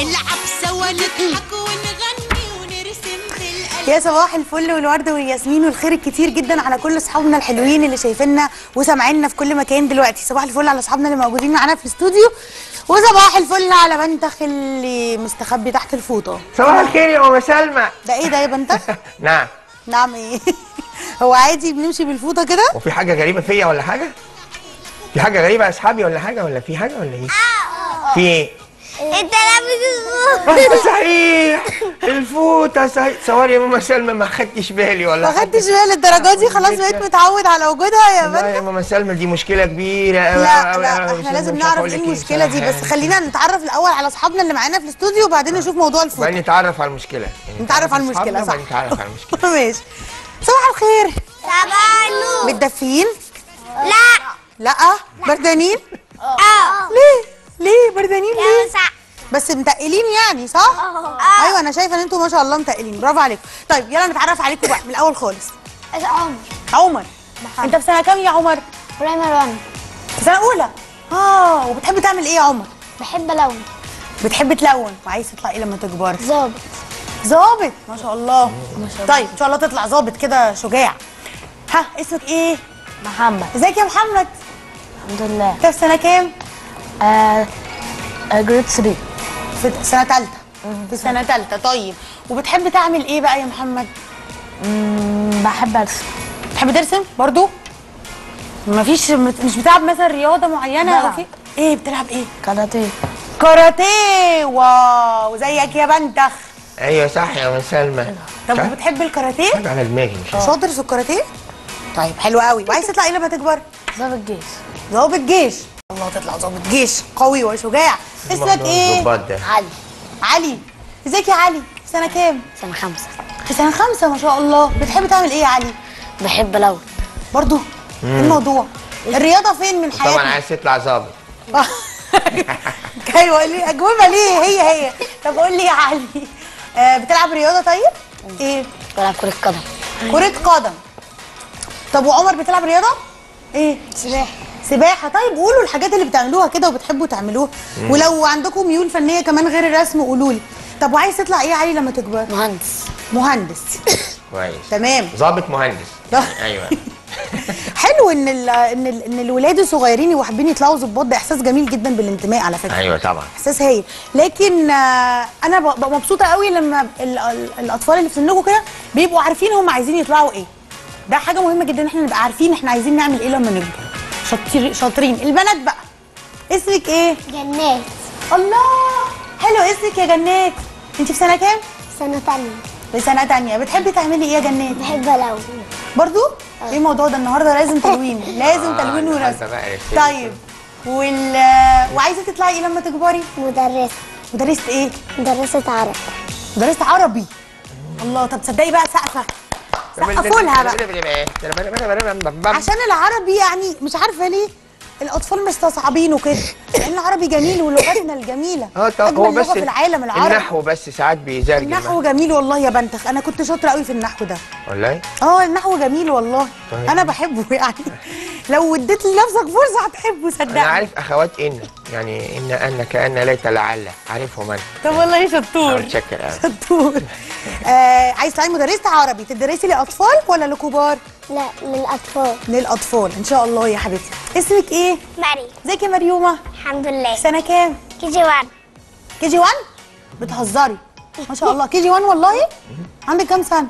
نلعب سوا نضحك ونغني ونرسم في القلب يا صباح الفل والورد والياسمين والخير الكتير جدا على كل اصحابنا الحلوين اللي شايفيننا وسامعيننا في كل مكان دلوقتي صباح الفل على اصحابنا اللي موجودين معانا في الاستوديو وصباح الفل على بنتخ اللي مستخبي تحت الفوطه صباح الخير يا ام سلمى ده ايه ده يا بنتخ نعم نعم ايه هو عادي بنمشي بالفوطه كده وفي حاجه غريبه فيا ولا حاجه في حاجه غريبه يا اصحابي ولا حاجه ولا في حاجه ولا ايه في ايه انت لابس آه، صحيح الفوطه صحيح صوري يا ماما سلمى ما خدتش بالي ولا ما خدتش بالي الدرجات دي خلاص بقيت متعود على وجودها يا لا بنتخ يا ماما سلمى دي مشكله كبيره أوي لا أوي لا أوي أوي. احنا مش- لازم مش نعرف هقول ايه لك المشكله دي بصراحة. بس خلينا نتعرف الاول على اصحابنا اللي معانا في الاستوديو وبعدين نشوف موضوع الفوطه بعدين نتعرف على المشكله يعني نتعرف على أصحابنا المشكله صح وبعدين نتعرف على المشكله ماشي صباح الخير صباح متدفيين لا لا بردانين اه ليه ليه بردانين ليه لا صح بس متقلين يعني صح ايوه انا شايفه ان انتوا ما شاء الله متقلين برافو عليكم طيب يلا نتعرف عليكم بقى من الاول خالص عمر عمر انت في سنه كام يا عمر برايمر 1 في سنه اولى اه وبتحب تعمل ايه يا عمر بحب الون بتحب تلون وعايز تطلع ايه لما تكبر ظابط ظابط ما شاء الله طيب ان شاء الله تطلع ظابط كده شجاع ها اسمك ايه محمد ازيك يا محمد الحمد لله انت في سنه كام آه جريد 3 في سنه ثالثه في سنه ثالثه طيب وبتحب تعمل ايه بقى يا محمد بحب ارسم بتحب ترسم برضو مفيش مش بتلعب مثلا رياضه معينه او بلعب. في ايه بتلعب ايه كاراتيه كاراتيه واو زيك يا بنتخ ايوه صح يا ام سلمى طب صح؟ وبتحب الكاراتيه حاجه على دماغي مش عارف. شاطر في الكاراتيه طيب حلو قوي وعايز تطلع ايه لما تكبر ظابط جيش ضابط جيش الله تطلع ضابط جيش قوي وشجاع اسمك موضوع ايه الظباط ده علي علي ازيك يا علي في سنه كام سنة خمسة في سنه خمسة ما شاء الله بتحب تعمل ايه يا علي بحب الون برضو ايه الموضوع الرياضه فين من حياتك طبعا عايز تطلع ظابط ايوه ليه اجوبه ليه هي هي طب قول لي يا علي آه بتلعب رياضه طيب ايه بلعب كرة قدم كره قدم طب وعمر بتلعب رياضه ايه سباحة سباحه طيب قولوا الحاجات اللي بتعملوها كده وبتحبوا تعملوها ولو عندكم ميول فنيه كمان غير الرسم قولوا لي طب وعايز تطلع ايه يا علي لما تكبر مهندس مهندس كويس تمام ظابط مهندس لا. ايوه حلو ان ال ان ال ان الولاد الصغيرين يبقوا حابين يطلعوا ظباط ده احساس جميل جدا بالانتماء على فكره ايوه طبعا احساس هايل لكن آه، انا ببقى مبسوطه قوي لما ال- ال- الاطفال اللي في سنكم كده بيبقوا عارفين هم عايزين يطلعوا ايه ده حاجه مهمه جدا ان احنا نبقى عارفين احنا عايزين نعمل ايه لما نكبر شاطر شاطرين البنات بقى اسمك ايه جنات الله حلو اسمك يا جنات انت في سنه كام سنة تانية في سنه تانية بتحبي تعملي ايه يا جنات بحب الون برضو ايه الموضوع ده النهارده لازم تلوين لازم آه، تلوين النهاردة ورسم بقى رسم. طيب وال وعايزه تطلعي ايه لما تكبري مدرسة مدرسه ايه مدرسة عربي مدرسه عربي الله طب تصدقي بقى سقفه سقفوا لها بقى عشان العربي يعني مش عارفه ليه الاطفال مستصعبينه كده لان العربي جميل ولغتنا الجميله اه طب هو اجمل بس لغه في العالم العربي النحو بس ساعات بيزرجل النحو جميل والله يا بنتخ انا كنت شاطره قوي في النحو ده والله اه النحو جميل والله طيب. انا بحبه يعني لو اديت لنفسك فرصه هتحبه انا صدقني عارف اخوات ان يعني ان ان كان ليت لعل عارفهم انا طب والله شطور متشكر قوي شطور آه عايز تطلعي مدرسه عربي تدرسي لاطفال ولا لكبار لا للأطفال للاطفال ان شاء الله يا حبيبتي اسمك ايه مريم ازيك يا مريومه الحمد لله سنه كام كي جي 1 كي جي 1 بتهزري ما شاء الله كي جي 1 والله عندك كام سنه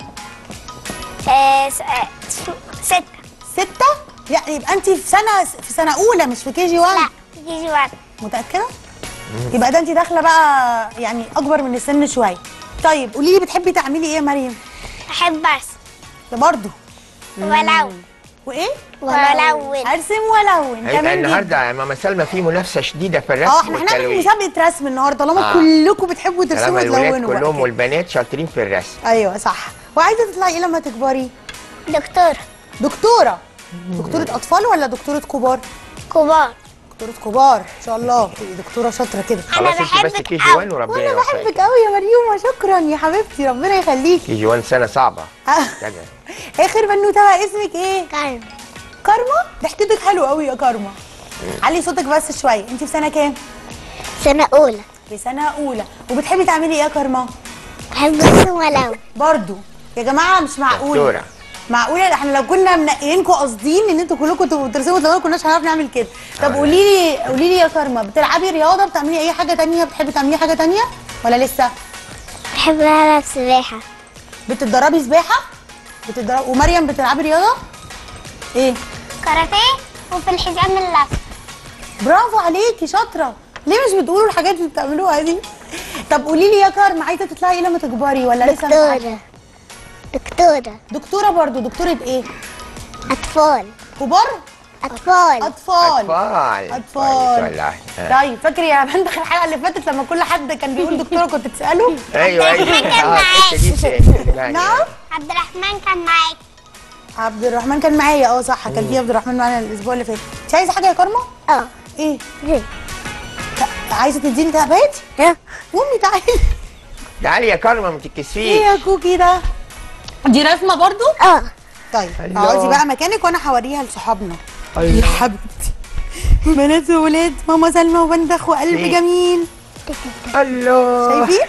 آه س- آه س- ستة ستة يعني يبقى انت في سنه في سنه اولى مش في كي جي 1 لا كي جي 1 متاكده يبقى ده انت داخله بقى يعني اكبر من السن شويه طيب قولي لي بتحبي تعملي ايه يا مريم أحب أرسم ده برضه ولون وايه ولون ارسم ولون هيبقى تمام جدا النهارده يا ماما سلمى في منافسه شديده في الرسم اه احنا هنعمل والتلوين. مسابقه رسم النهارده طالما آه. كلكم بتحبوا ترسموا طالما الولاد وتلونوا بقى كلهم كده. والبنات شاطرين في الرسم ايوه صح وعايزه تطلعي ايه لما تكبري دكتور دكتوره دكتوره اطفال ولا دكتوره كبار كبار دكتوره كبار ان شاء الله تبقي دكتوره شاطره كده أنا خلاص انت بس بحبك كي جي أوي. 1 وربنا وانا يوفقك بحبك قوي يا مريومه شكرا يا حبيبتي ربنا يخليكي كي جي 1 سنه صعبه آه. كده اخر بنوته بقى اسمك ايه كارم كارما ضحكتك حلوه قوي يا كارما علي صوتك بس شويه انت في سنه كام سنة أولى في سنه اولى وبتحبي تعملي ايه يا كرمه بحب ارسم ولو برضو يا جماعه مش معقول دكتورة. معقوله احنا لو كنا منقيينكم قاصدين ان انتوا كلكم تبقوا بترسموا زمان ما كناش هنعرف نعمل كده طب آه. قولي لي قولي لي يا كرمه بتلعبي رياضه بتعملي اي حاجه تانية بتحبي تعملي حاجه تانية ولا لسه بحب العب سباحه بتتدربي سباحه بتتدربي ومريم بتلعبي رياضه ايه كاراتيه وفي الحزام اللف برافو عليكي شاطره ليه مش بتقولوا الحاجات اللي بتعملوها دي طب قولي لي يا كرم عايزه تطلعي ايه لما تكبري ولا لسه مش عارفة؟ دكتوره دكتوره دكتوره برضو دكتوره ايه اطفال كبار اطفال اطفال اطفال أطفال. كويس والله آه. طيب فاكر يا بنت الحلقه اللي فاتت لما كل حد كان بيقول دكتوره كنت تساله ايوه ايوه كان اه معاك. الحتة دي بتعجبني. نعم عبد الرحمن كان معاك عبد الرحمن كان معايا اه صح كان في عبد الرحمن معانا الاسبوع اللي فات انت عايزه حاجه يا كرمه اه ايه ليه؟ ت- عايزه تديني تعبات ها؟ امي تعالي تعالي يا كرمه ما ايه تتكسفيش يا كوكي ده دي رسمه برضو اه طيب الله. اقعدي بقى مكانك وانا هوريها لصحابنا يا الله. حبيبتي بنات وولاد ماما سلمى وبندخ وقلب إيه؟ جميل الله شايفين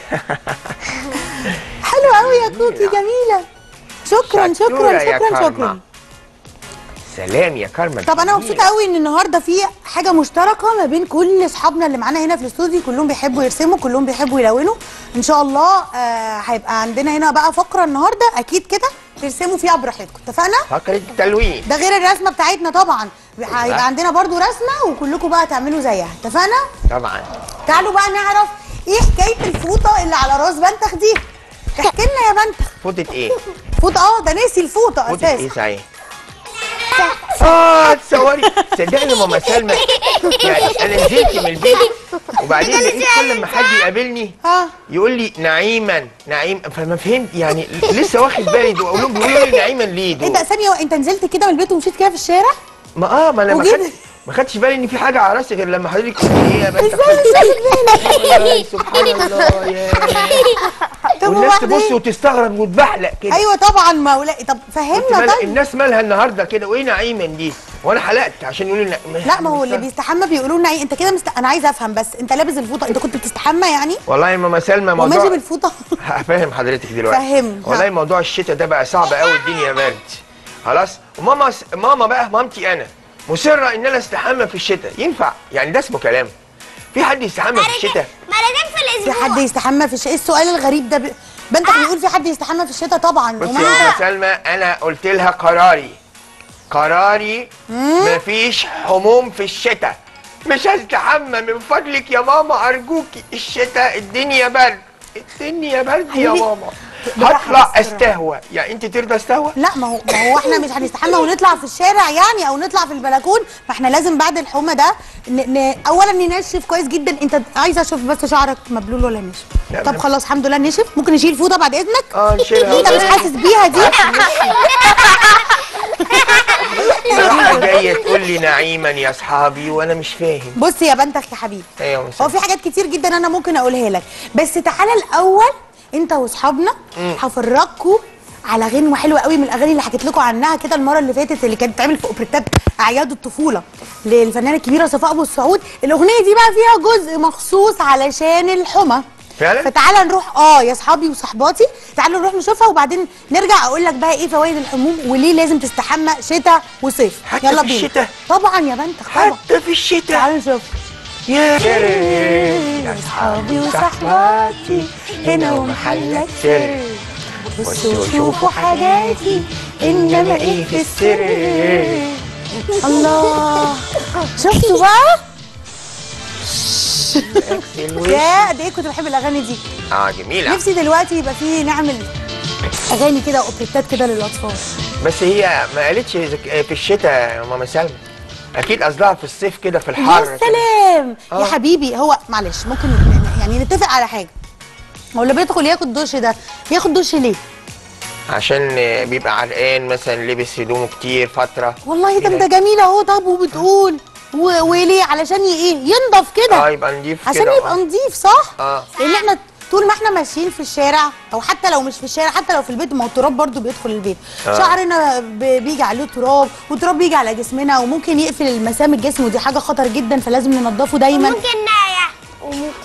حلوه قوي يا كوكي جميله شكرا شطورة شكرا يا شكرا كارما. شكرا سلام يا كرمه طب انا جميلة. مبسوطه قوي ان النهارده في حاجه مشتركه ما بين كل اصحابنا اللي معانا هنا في الاستوديو كلهم بيحبوا يرسموا كلهم بيحبوا يلونوا ان شاء الله آه هيبقى عندنا هنا بقى فقره النهارده اكيد كده ترسموا فيها براحتكم اتفقنا فقره التلوين ده غير الرسمه بتاعتنا طبعا هيبقى عندنا برضو رسمه وكلكم بقى تعملوا زيها اتفقنا طبعا تعالوا بقى نعرف ايه حكايه الفوطه اللي على راس بنتخ دي احكي لنا يا بنتخ فوطه ايه فوطه اه ده نسي الفوطه فوطه ايه اساسا صحيح اه تصوري صدقني ماما سلمى يعني انا نزلت من البيت وبعدين لقيت كل ما حد يقابلني ها يقول لي نعيما نعيم فما فهمت يعني لسه واخد بالي دول اقول لهم بيقولوا لي نعيما ليه ايه دول ده ثانيه انت نزلت كده من البيت ومشيت كده في الشارع ما اه ما انا ما وجيت- خدت ما خدتش بالي ان في حاجه على راسي غير لما حضرتك قلت لي ايه يا بنت ازاي مش واخد بالك والله سبحان الله يا طب والناس وبعدين؟ تبص وتستغرب وتبحلق كده ايوه طبعا ما ولا طب قلت فهمنا مال- طيب الناس مالها النهارده كده وايه نعيما دي وانا حلقت عشان يقولوا لي لا ما هو اللي بيستحمى بيقولوا لنا ايه انت كده مست... انا عايزه افهم بس انت لابس الفوطه انت كنت بتستحمى يعني والله يا ماما سلمى موضوع وماشي بالفوطه هفهم حضرتك دلوقتي فهمني. والله موضوع الشتاء ده بقى صعب قوي الدنيا برد خلاص وماما س... ماما بقى مامتي انا مصره ان انا استحمى في الشتاء ينفع يعني ده اسمه كلام في حد يستحمى في الشتاء مرتين في في الاسبوع حد يستحمى في الشتاء ايه السؤال الغريب ده ب... بنتك بيقول في حد يستحمى في الشتاء طبعا بصي وما يا انت ماما سلمى انا قلت لها قراري قراري مفيش حموم في الشتاء مش هستحمى من فضلك يا ماما ارجوكي الشتاء الدنيا برد الدنيا برد يا حبيبي، ماما بالراحة هطلع بس بالراحة. استهوى يعني انت ترضى استهوى لا ما هو ما هو احنا مش هنستحمى ونطلع في الشارع يعني او نطلع في البلكون فاحنا لازم بعد الحمى ده ن... ن... اولا ننشف كويس جدا انت عايزه اشوف بس شعرك مبلول ولا نشف لا، طب لا. خلاص الحمد لله نشف ممكن نشيل فوطه بعد اذنك اه نشيلها انت مش حاسس بيها دي راح جايه تقول لي نعيما يا اصحابي وانا مش فاهم بص يا بنتك يا حبيبي ايوه هو مساء في حاجات كتير جدا انا ممكن اقولها لك بس تعالى الاول انت واصحابنا هفرجكوا على غنوه حلوه قوي من الاغاني اللي حكيت لكم عنها كده المره اللي فاتت اللي كانت بتتعمل في اوبريتات اعياد الطفوله للفنانه الكبيره صفاء ابو السعود الاغنيه دي بقى فيها جزء مخصوص علشان الحمى فعلا؟ فتعالى نروح اه يا اصحابي وصحباتي تعالوا نروح نشوفها وبعدين نرجع اقول لك بقى ايه فوائد الحموم وليه لازم تستحمى شتاء وصيف حتى يلا في بينا الشتاء؟ طبعا يا بنت طبعا حتى في الشتاء تعالوا نشوف يا يا اصحابي وصحباتي هنا ومحلك سر بصوا شوفوا حاجاتي انما ايه في السر الله شفتوا بقى يا قد ايه كنت بحب الاغاني دي اه جميله نفسي دلوقتي يبقى في نعمل اغاني كده اوبريتات كده للاطفال بس هي ما قالتش زك- في الشتاء يا ماما سلمى اكيد قصدها في الصيف كده في الحر يا كده. سلام يا آه. حبيبي هو معلش ممكن يعني نتفق على حاجه هو اللي بيدخل ياخد دش ده ياخد دش ليه عشان بيبقى عرقان مثلا لبس هدومه كتير فتره والله ده كده. انت جميل اهو طب وبتقول و- وليه علشان ي- ايه ينضف اه كده يبقى نضيف عشان كده يبقى آه. نضيف صح اه لان احنا طول ما احنا ماشيين في الشارع او حتى لو مش في الشارع حتى لو في البيت ما هو التراب برضو بيدخل البيت آه. شعرنا ب- بيجي عليه تراب والتراب بيجي على جسمنا وممكن يقفل المسام الجسم ودي حاجه خطر جدا فلازم ننضفه دايما ممكن نايح وممكن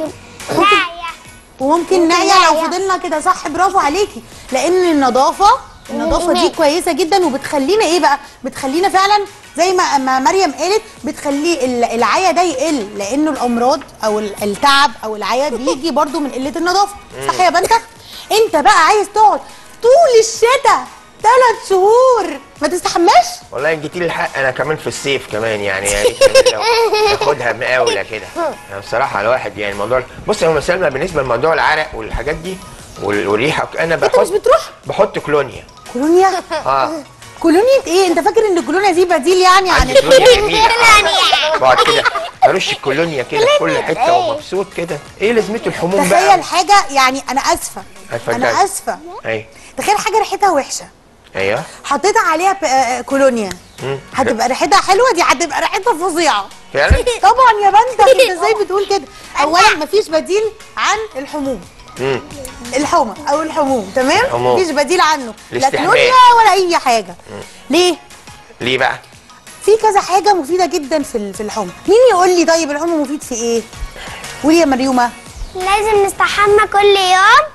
ناية وممكن نعيا لو نعيا. فضلنا كده صح برافو عليكي لان النظافه النظافه دي الإيمان. كويسه جدا وبتخلينا ايه بقى بتخلينا فعلا زي ما ما مريم قالت بتخلي ال- العيا ده يقل لانه الامراض او ال- التعب او العيا بيجي برضو من قله النظافه صح يا بنتك انت بقى عايز تقعد طول الشتاء ثلاث شهور ما تستحماش والله ان جيتي لي الحق انا كمان في الصيف كمان يعني يعني كمان لو تاخدها مقاوله كده يعني بصراحه الواحد يعني الموضوع بص يا ام سلمى بالنسبه لموضوع العرق والحاجات دي وال- والريحه انا انت بحط مش بتروح بحط كلونيا كولونيا اه كولونيا ايه انت فاكر ان الكولونيا دي بديل يعني عن عندي كلونيا جميله آه. بقعد كده ارش الكولونيا كده في كل حته ومبسوط كده ايه لازمته الحموم بقى تخيل حاجه يعني انا اسفه اتفضلي. انا اسفه ايوه تخيل حاجه ريحتها وحشه ايوه حطيت عليها ب- آه، كولونيا مم. هتبقى ريحتها حلوه دي هتبقى ريحتها فظيعه فعلا طبعا يا بنتك انت ازاي بتقول كده اولا مفيش بديل عن الحموم مم. الحمى او الحموم تمام الحموم. مفيش بديل عنه لا الاستحمام. كولونيا ولا اي حاجه ليه ليه بقى في كذا حاجه مفيده جدا في ال- في الحمى مين يقول لي طيب الحمى مفيد في ايه قولي يا مريومه لازم نستحمى كل يوم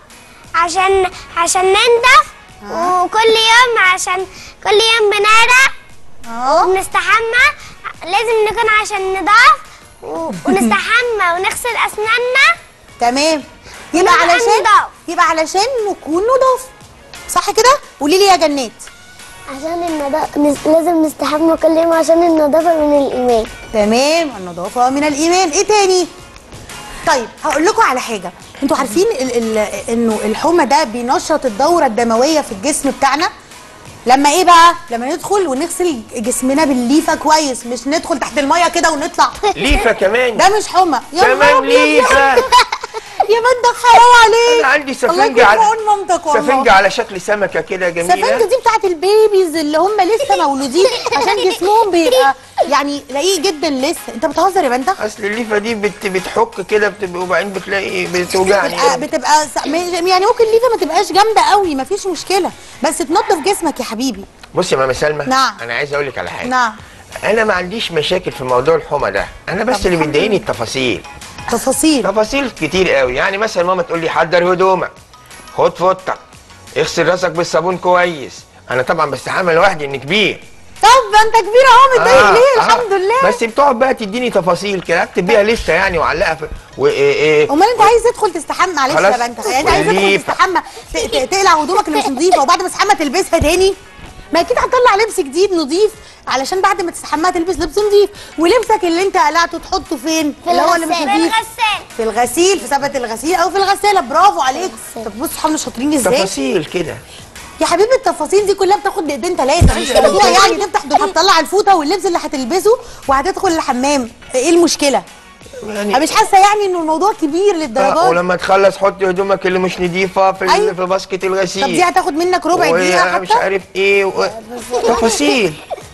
عشان عشان ننضف وكل يوم عشان كل يوم بنعرق اه وبنستحمى لازم نكون عشان نضاف و- ونستحمى ونغسل أسناننا تمام يبقى نبقى علشان نضاف. يبقى علشان نكون نضاف صح كده قولي لي يا جنات عشان النظافة لازم نستحمى كل يوم عشان النظافة من الإيمان تمام النظافه من الايمان ايه تاني طيب هقول لكم على حاجه انتوا عارفين ال ال انه الحمى ده بينشط الدوره الدمويه في الجسم بتاعنا لما ايه بقى لما ندخل ونغسل جسمنا بالليفه كويس مش ندخل تحت الميه كده ونطلع ليفه كمان ده مش حمى يا كمان نهار أبيض، يا ليفة. بنتك. يا بنتك حرام عليك انا عندي الله سفنجه يكون في على عون مامتك والله سفنجه على شكل سمكه كده جميله السفنجه دي بتاعت البيبيز اللي هم لسه مولودين عشان جسمهم بيبقى يعني رقيق جدا لسه انت بتهزر يا بنتك اصل الليفه دي بت بتحك كده بتبقى وبعدين بتلاقي بتوجعني بتبقى, بتبقى س- م- يعني ممكن الليفه ما تبقاش جامده قوي مفيش مشكله بس تنضف جسمك يا حبيبي بص يا ماما سلمى نعم. انا عايز اقول لك على حاجه نعم انا ما عنديش مشاكل في موضوع الحمى ده انا بس طب اللي الحمد بيضايقني لله. التفاصيل تفاصيل تفاصيل كتير قوي يعني مثلا ماما تقول لي حضر هدومك خد فوطك اغسل راسك بالصابون كويس انا طبعا بستحمل لوحدي اني كبير طب ما انت كبير اهو متضايق آه، ليه آه. الحمد لله بس بتقعد بقى تديني تفاصيل كده اكتب بيها لسته يعني وعلقها في و إيه إيه امال انت عايز تدخل تستحمى معلش خلاص. يا بنتك يعني انت عايز تدخل والليفة. تستحمى ت- ت- تقلع هدومك اللي مش نظيفه وبعد ما تستحمى تلبسها تاني ما اكيد هتطلع لبس جديد نظيف علشان بعد ما تستحمى تلبس لبس نظيف ولبسك اللي انت قلعته تحطه فين في اللي هو اللي مش الغسالة. في نظيف الغسالة في الغسيل في ثبت الغسيل او في الغساله برافو عليك طب بص احنا شاطرين ازاي تفاصيل كده يا حبيبي التفاصيل دي كلها بتاخد دقيقتين ثلاثه مش موضوع يعني تفتح هتطلع الفوطه واللبس اللي هتلبسه وهتدخل الحمام ايه المشكله يعني انا مش حاسه يعني انه الموضوع كبير آه للدرجات ولما تخلص حط هدومك اللي مش نضيفه في أيوة. في باسكت الغسيل طب دي هتاخد منك ربع دقيقه مش حتى عارف ايه و... تفاصيل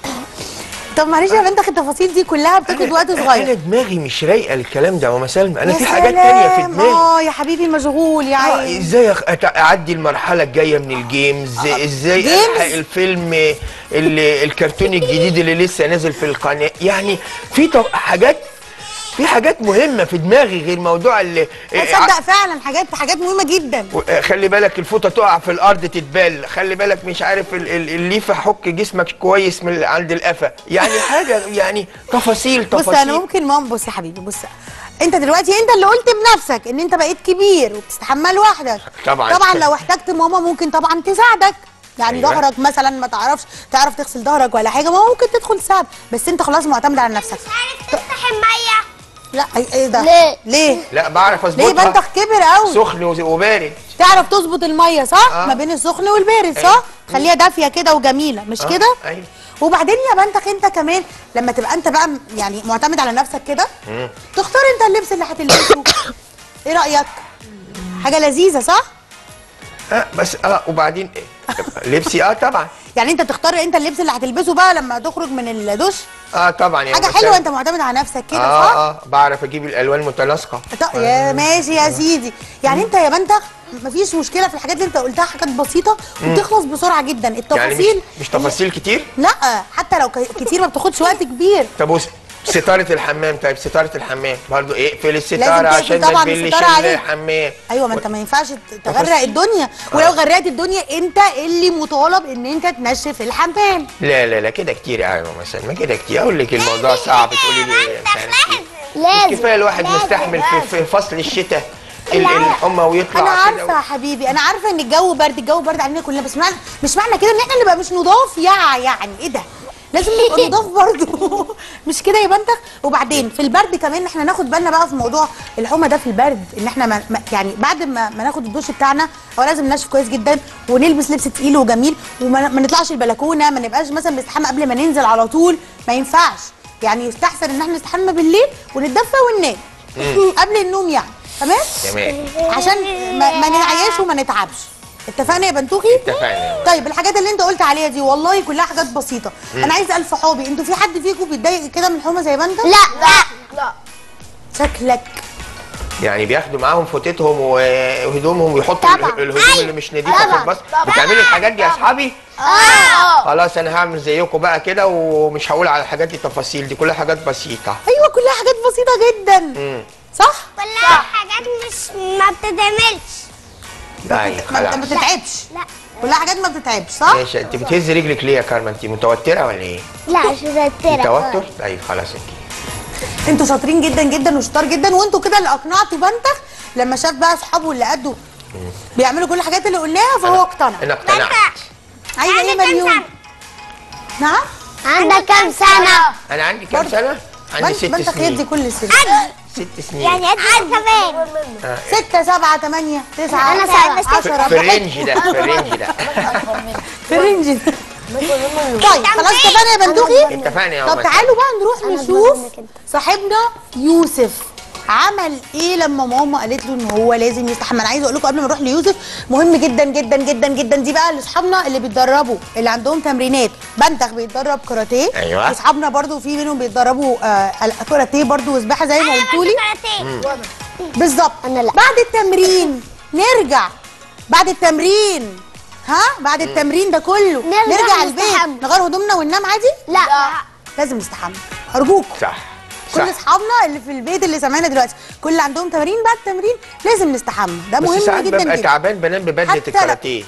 طب معلش يا بنتك التفاصيل دي كلها بتاخد وقت انا صغير دماغي مش رايقه الكلام ده يا ماما سلمى انا يا في حاجات تانية في سلام. دماغي اه يا حبيبي مشغول يا آه، عيني ازاي أخ- أت- اعدي المرحله الجايه من الجيمز ازاي جيمز؟ الحق الفيلم ال- الكرتون الجديد اللي لسه نازل في القناه يعني في طب- حاجات في حاجات مهمه في دماغي غير موضوع ال تصدق فعلا حاجات حاجات مهمه جدا و- خلي بالك الفوطه تقع في الارض تتبل خلي بالك مش عارف ال- ال- الليفه حك جسمك كويس من عند القفا يعني حاجه يعني تفاصيل بص تفاصيل انا ممكن مام بص يا حبيبي بص انت دلوقتي انت اللي قلت بنفسك ان انت بقيت كبير وبتستحمى لوحدك طبعاً. طبعا لو احتجت ماما ممكن طبعا تساعدك يعني أيوة. ظهرك مثلا ما تعرفش تعرف تغسل ظهرك ولا حاجه ماما ممكن تدخل تساعد بس انت خلاص معتمد على نفسك عارف تفتح المية لا ايه إيه ده ليه؟ ليه لا بعرف ليه اظبطها بنتك كبر قوي سخن وز- وبارد تعرف تظبط الميه صح آه. ما بين السخن والبارد أيوة. صح خليها دافيه كده وجميله مش آه، كده أيوة. وبعدين يا بنتك انت كمان لما تبقى انت بقى م- يعني معتمد على نفسك كده تختار انت اللبس اللي هتلبسه ايه رايك حاجه لذيذه صح اه بس اه وبعدين ايه لبسي اه طبعا يعني انت تختار انت اللبس اللي هتلبسه بقى لما تخرج من الدش اه طبعا يا حاجه أم حلوه سلمى. انت معتمد على نفسك كده اه صح اه بعرف اجيب الالوان متناسقه ط- يا ماشي يا سيدي يعني انت يا بنتك مفيش مشكله في الحاجات اللي انت قلتها حاجات بسيطه وبتخلص بسرعه جدا يعني التفاصيل مش, مش تفاصيل كتير لا حتى لو ك- كتير ما بتاخدش وقت كبير طب بص ستارة الحمام طيب ستارة الحمام برضو اقفل لازم الستارة تقفل عشان طبعاً ما تبلش الستارة عليك. الحمام ايوه ما انت ما ينفعش تغرق الدنيا ولو غرقت الدنيا انت اللي مطالب ان انت تنشف الحمام لا لا لا كده كتير يا عم مثلا ما كده كتير اقول لك الموضوع صعب تقولي لي مش عارف إيه. لازم كفايه الواحد لازم، مستحمل في, لازم. في فصل الشتاء ال- الحمى ويطلع انا كده عارفه يا حبيبي انا عارفه ان الجو برد الجو برد علينا كلنا بس معنى مش معنى كده ان احنا نبقى مش نضاف يا يعني ايه ده لازم نبقى نضاف برضه مش كده يا بنتك وبعدين في البرد كمان احنا ناخد بالنا بقى في موضوع الحمى ده في البرد ان احنا ما ما- يعني بعد ما, ما ناخد الدش بتاعنا هو لازم ننشف كويس جدا ونلبس لبس تقيل وجميل وما ما نطلعش البلكونه ما نبقاش مثلا بنستحمى قبل ما ننزل على طول ما ينفعش يعني يستحسن ان احنا نستحمى بالليل ونتدفى وننام قبل النوم يعني تمام تمام عشان ما, ما ننعيش وما نتعبش اتفقنا يا بنتوخي اتفقنا. طيب الحاجات اللي انت قلت عليها دي والله كلها حاجات بسيطه انا عايزه الف حابي انتوا في حد فيكم بيتضايق كده من الحمى زي بنتك لا لا شكلك يعني بياخدوا معاهم فوتتهم وهدومهم ويحطوا طبعا. اله- الهدوم اللي مش نظيفه في طبعا. الباص بتعملوا الحاجات دي يا اصحابي اه خلاص انا هعمل زيكم بقى كده ومش هقول على الحاجات دي تفاصيل دي كلها حاجات بسيطه ايوه كلها حاجات بسيطه جدا امم صح كلها حاجات مش ما بتتعملش طيب ما ما خلاص بتتعبش لا كلها حاجات ما بتتعبش صح ماشي انت بتهز رجلك ليه يا كارما انت متوتره ولا ايه؟ لا مش متوترة توتر؟ طيب خلاص اوكي انتوا شاطرين جدا جدا وشطار جدا وانتوا كده اللي اقنعتوا بنتك لما شاف بقى اصحابه اللي قده بيعملوا كل الحاجات اللي قلناها فهو اقتنع انا اقتنعت عايزه ايه عندك كام مليون سنة؟ نعم عندك كام سنة؟ انا عندي كام برضه. سنه؟ عندي بنت ست بنتك يدي سنين كل السنين ست سنين يعني قد كمان آه. ستة سبعة تمانية تسعة أنا سبعة. في عشرة في الرينج ده في الرينج ده في الرينج ده طيب خلاص اتفقنا يا بندوخي اتفقنا يا طب عمر تعالوا بقى نروح أنا نشوف أكبر منك أنت. صاحبنا يوسف عمل ايه لما ماما قالت له ان هو لازم يستحمى انا عايزه اقول لكم قبل ما نروح ليوسف مهم جدا جدا جدا جدا دي بقى لاصحابنا اللي بيتدربوا اللي عندهم تمرينات بنتخ بيتدرب كاراتيه أيوة. واصحابنا برضو في منهم بيتدربوا آه كاراتيه برضو وسباحه زي ما قلتوا لي بالظبط أنا لا. بعد التمرين نرجع بعد التمرين ها بعد التمرين ده كله نرجع نرجع البيت نستحمى. نغير هدومنا وننام عادي لا لازم نستحمى ارجوكم صح كل صح اصحابنا اللي في البيت اللي سامعينا دلوقتي كل اللي عندهم تمارين بعد التمرين لازم نستحمى ده بس مهم ساعات جدا ببقى جدا تعبان بنام ببدله حتى لا. الكاراتيه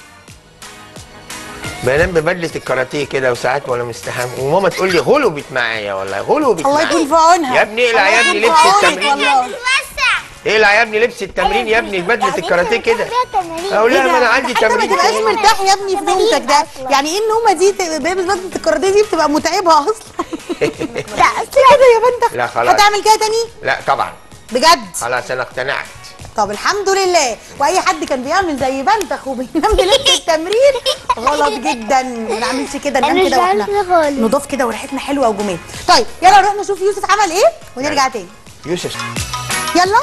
بنام ببدله الكاراتيه كده وساعات وانا مستحمى وماما تقول لي غلبت معايا والله غلبت الله معايا يكون في عونها يا ابني اقلع يا الله ابني يكون لبس في عونك التمرين والله. اقلع يا ابني لبس التمرين يا ابني بدله الكاراتيه كده اقول لها إيه ما انا ده؟ عندي حتى ما تمرين تبقاش تاني. مرتاح يا ابني في نومتك ده يعني ايه النومه دي ت- بيلبس بدله الكاراتيه دي بتبقى متعبه اصلا لا اصل كده يا بنتك لا خلاص. هتعمل كده تاني لا طبعا بجد خلاص انا اقتنعت طب الحمد لله واي حد كان بيعمل زي بنتخ وبينام بلبس التمرين غلط جدا ما نعملش كده أنا ننام مش كده واحنا عارفة خالص. نضاف كده وريحتنا حلوه وجمال طيب يلا نروح نشوف يوسف عمل ايه ونرجع تاني يوسف يلا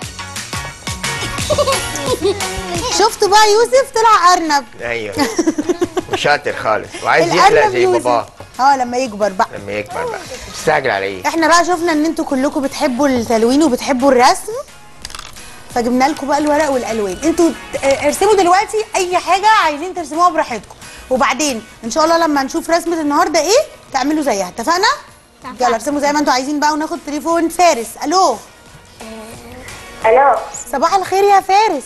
شفتوا بقى يوسف طلع ارنب ايوه وشاطر خالص وعايز يحلق الارنب زي يوسف باباه اه لما يكبر بقى لما يكبر بقى تستعجل على ايه احنا بقى شفنا ان انتوا كلكم بتحبوا التلوين وبتحبوا الرسم فجبنا لكم بقى الورق والالوان انتوا ت- اه، ارسموا دلوقتي اي حاجه عايزين ترسموها براحتكم وبعدين ان شاء الله لما نشوف رسمه النهارده ايه تعملوا زيها اتفقنا يلا ارسموا زي ما انتوا عايزين بقى وناخد تليفون فارس الو الو صباح الخير يا فارس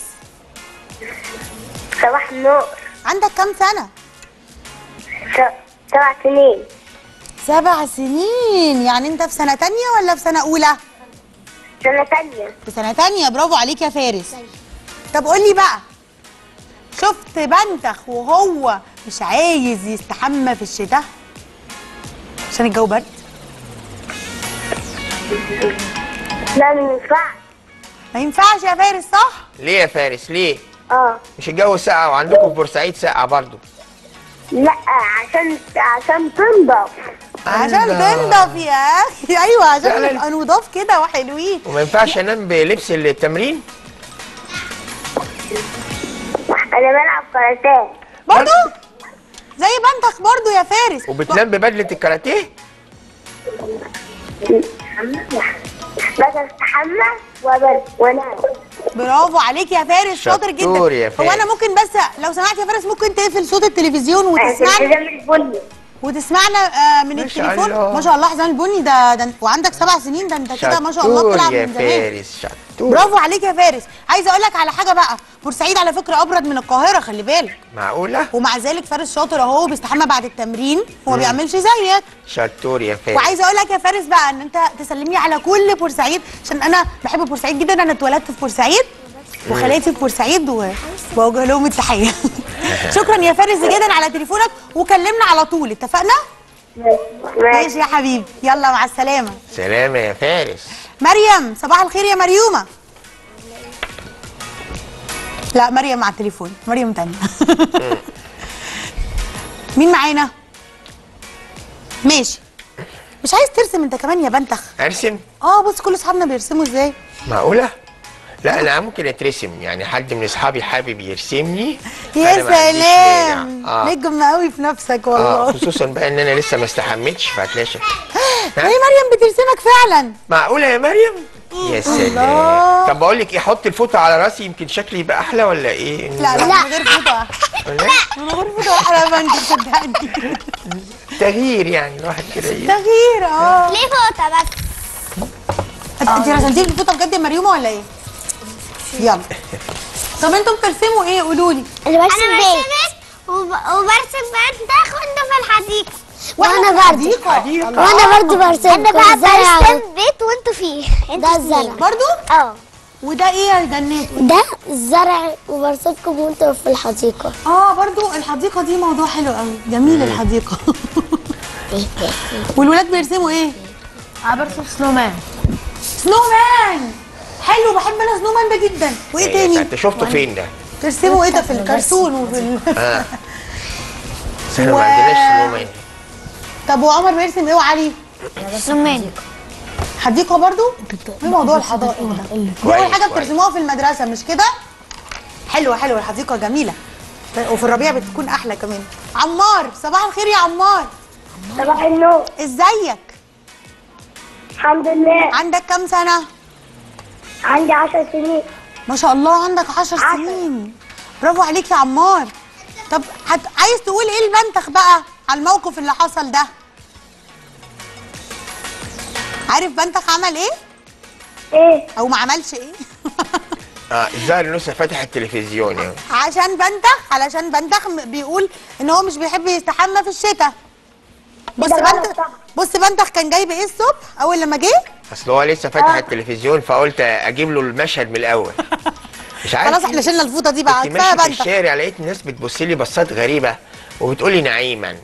صباح النور عندك كام سنه س- سبع سنين سبع سنين يعني انت في سنه تانية ولا في سنه اولى سنة تانية في سنه تانية برافو عليك يا فارس طب قولي بقى شفت بنتخ وهو مش عايز يستحمى في الشتاء عشان الجو برد لا ما ينفعش ما ينفعش يا فارس صح ليه يا فارس ليه اه مش الجو ساقع وعندكم في بورسعيد ساقع برضو لا عشان عشان تنضف عشان تنضف يا اخي ايوه عشان فعلاً. نبقى نضاف كده وحلوين وما ينفعش انام بلبس التمرين انا بلعب كاراتيه برضو زي بنتخ برضو يا فارس وبتنام ببدله الكاراتيه بس استحمى وبس وانام برافو عليك يا فارس شاطر جدا شطور يا هو فارس. انا ممكن بس لو سمحت يا فارس ممكن تقفل صوت التلفزيون في وتسمعني الحزام البني وتسمعنا آه، من ما شاء التليفون الله. ما شاء الله حسام البني ده ده وعندك سبع سنين ده انت كده ما شاء الله شطور بتلعب يا من زمان فارس شطور برافو عليك يا فارس عايزه اقول لك على حاجه بقى بورسعيد على فكره ابرد من القاهره خلي بالك معقولة؟ ومع ذلك فارس شاطر اهو بيستحمى بعد التمرين وما بيعملش زيك شطور يا فارس وعايزه اقول لك يا فارس بقى ان انت تسلمي على كل بورسعيد عشان انا بحب بورسعيد جدا انا اتولدت في بورسعيد وخالاتي في بورسعيد وبوجه لهم التحيه شكرا يا فارس جدا على تليفونك وكلمنا على طول اتفقنا ماشي يا حبيبي يلا مع السلامه سلام يا فارس مريم صباح الخير يا مريومه لا مريم مع التليفون مريم تانية مين معانا ماشي مش عايز ترسم انت كمان يا بنتخ ارسم اه بص كل اصحابنا بيرسموا ازاي معقولة؟ لا انا ممكن اترسم يعني حد من اصحابي حابب يرسمني يا أنا ما عنديش سلام مانع. اه نجم قوي في نفسك اه والله خصوصا بقى ان انا لسه ما استحمتش فهتلاقي شك- هي مريم بترسمك فعلا معقولة يا مريم؟ يا سلام طب بقول لك ايه حط الفوطة على راسي يمكن شكلي يبقى احلى ولا ايه؟ لا لا من غير فوطه ولا إيه؟ من غير فوطه احلى يا بنتي صدقني تغيير يعني الواحد كده ايه تغيير اه ليه فوطه بس انت انت رسمتي الفوطه بجد يا مريومه ولا ايه؟ يلا طب انتوا بترسموا ايه قولوا لي انا برسم انا بيت برسم وب- وبرسم بنت وانت في الحديقه وانا برضه حديقه حديقة. وانا برضه برسم انا بقى الزرع برسم بيت وانتوا فيه ده الزرع برضو اه وده ايه يا جنات ده الزرع وبرسمكم وانتوا في الحديقه اه برضو الحديقه دي موضوع حلو قوي جميل الحديقه والولاد بيرسموا ايه انا برسم سنو مان سنو مان حلو بحب انا سنو مان ده جدا وايه إيه، تاني انت شفته فين ده؟ ترسموا ايه ده في الكرتون وفي ال... اه بس احنا و- ما عندناش سلومان طب وعمر بيرسم ايه وعلي سنو مان حديقه برضو ايه موضوع الحدائق ده دي اول كويس، حاجه كويس. بترسموها في المدرسه مش كده حلوه حلوه الحديقه جميله وفي الربيع بتكون احلى كمان عمار صباح الخير يا عمار صباح النور ازيك الحمد لله عندك كام سنه عندي عشر سنين ما شاء الله عندك عشر عشر. سنين برافو عليك يا عمار طب هت... عايز تقول ايه المنتخ بقى على الموقف اللي حصل ده عارف بنتخ عمل ايه ايه او ما عملش ايه اه الظاهر انه لسه فاتح التلفزيون يعني عشان بنتخ علشان بنتخ م- بيقول ان هو مش بيحب يستحمى في الشتاء بص ده غلط بنتخ طبعا. بص بنتخ كان جايب ايه الصبح اول لما جه اصل هو لسه فاتح التلفزيون فقلت اجيب له المشهد من الاول مش عارف خلاص احنا شلنا الفوطه دي بقى كنت كفايه ماشي في بنتخ الشارع لقيت الناس بتبص لي بصات غريبه وبتقولي نعيما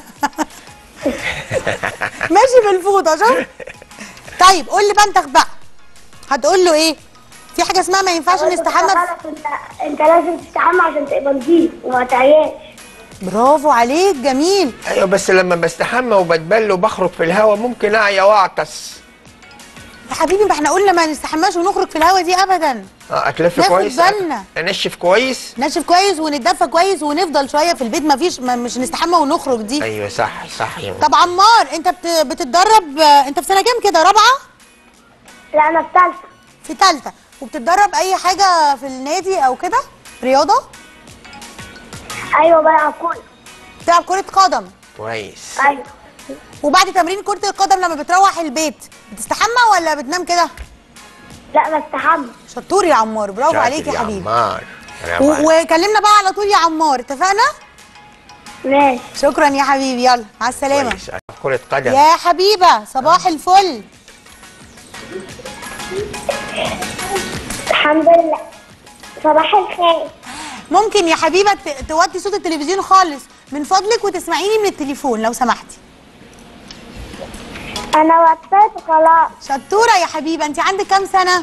ماشي بالفوطه شوف طيب قول لي بنتخ بقى هتقول له ايه في حاجه اسمها ما ينفعش نستحمى في- غلط انت انت لازم تستحمى عشان تبقى نضيف وما تعياش برافو عليك جميل ايوه بس لما بستحمى وبتبل وبخرج في الهواء ممكن اعيا واعطس يا حبيبي ما احنا قلنا ما نستحماش ونخرج في الهوا دي ابدا اه اتلف ناخد كويس بالنا. انشف كويس نشف كويس ونتدفى كويس ونفضل شويه في البيت ما فيش ما مش نستحمى ونخرج دي ايوه صح صح يا طب عمار انت بت... بتتدرب آه، انت في سنه كام كده رابعه لا انا في ثالثه في ثالثه وبتتدرب اي حاجه في النادي او كده رياضه ايوه بلعب كوره بتلعب كره قدم كويس ايوه وبعد تمرين كره القدم لما بتروح البيت بتستحمى ولا بتنام كده لا بستحمى شطور يا عمار برافو شاطر عليك يا حبيبي عمار برافو و- عليك. وكلمنا بقى على طول يا عمار اتفقنا ماشي شكرا يا حبيبي يلا مع السلامه كويس كرة قدم يا حبيبه صباح الفل الحمد لله صباح الخير ممكن يا حبيبه ت- توطي صوت التلفزيون خالص من فضلك وتسمعيني من التليفون لو سمحتي انا وطيت خلاص شطوره يا حبيبه انت عندك كام سنه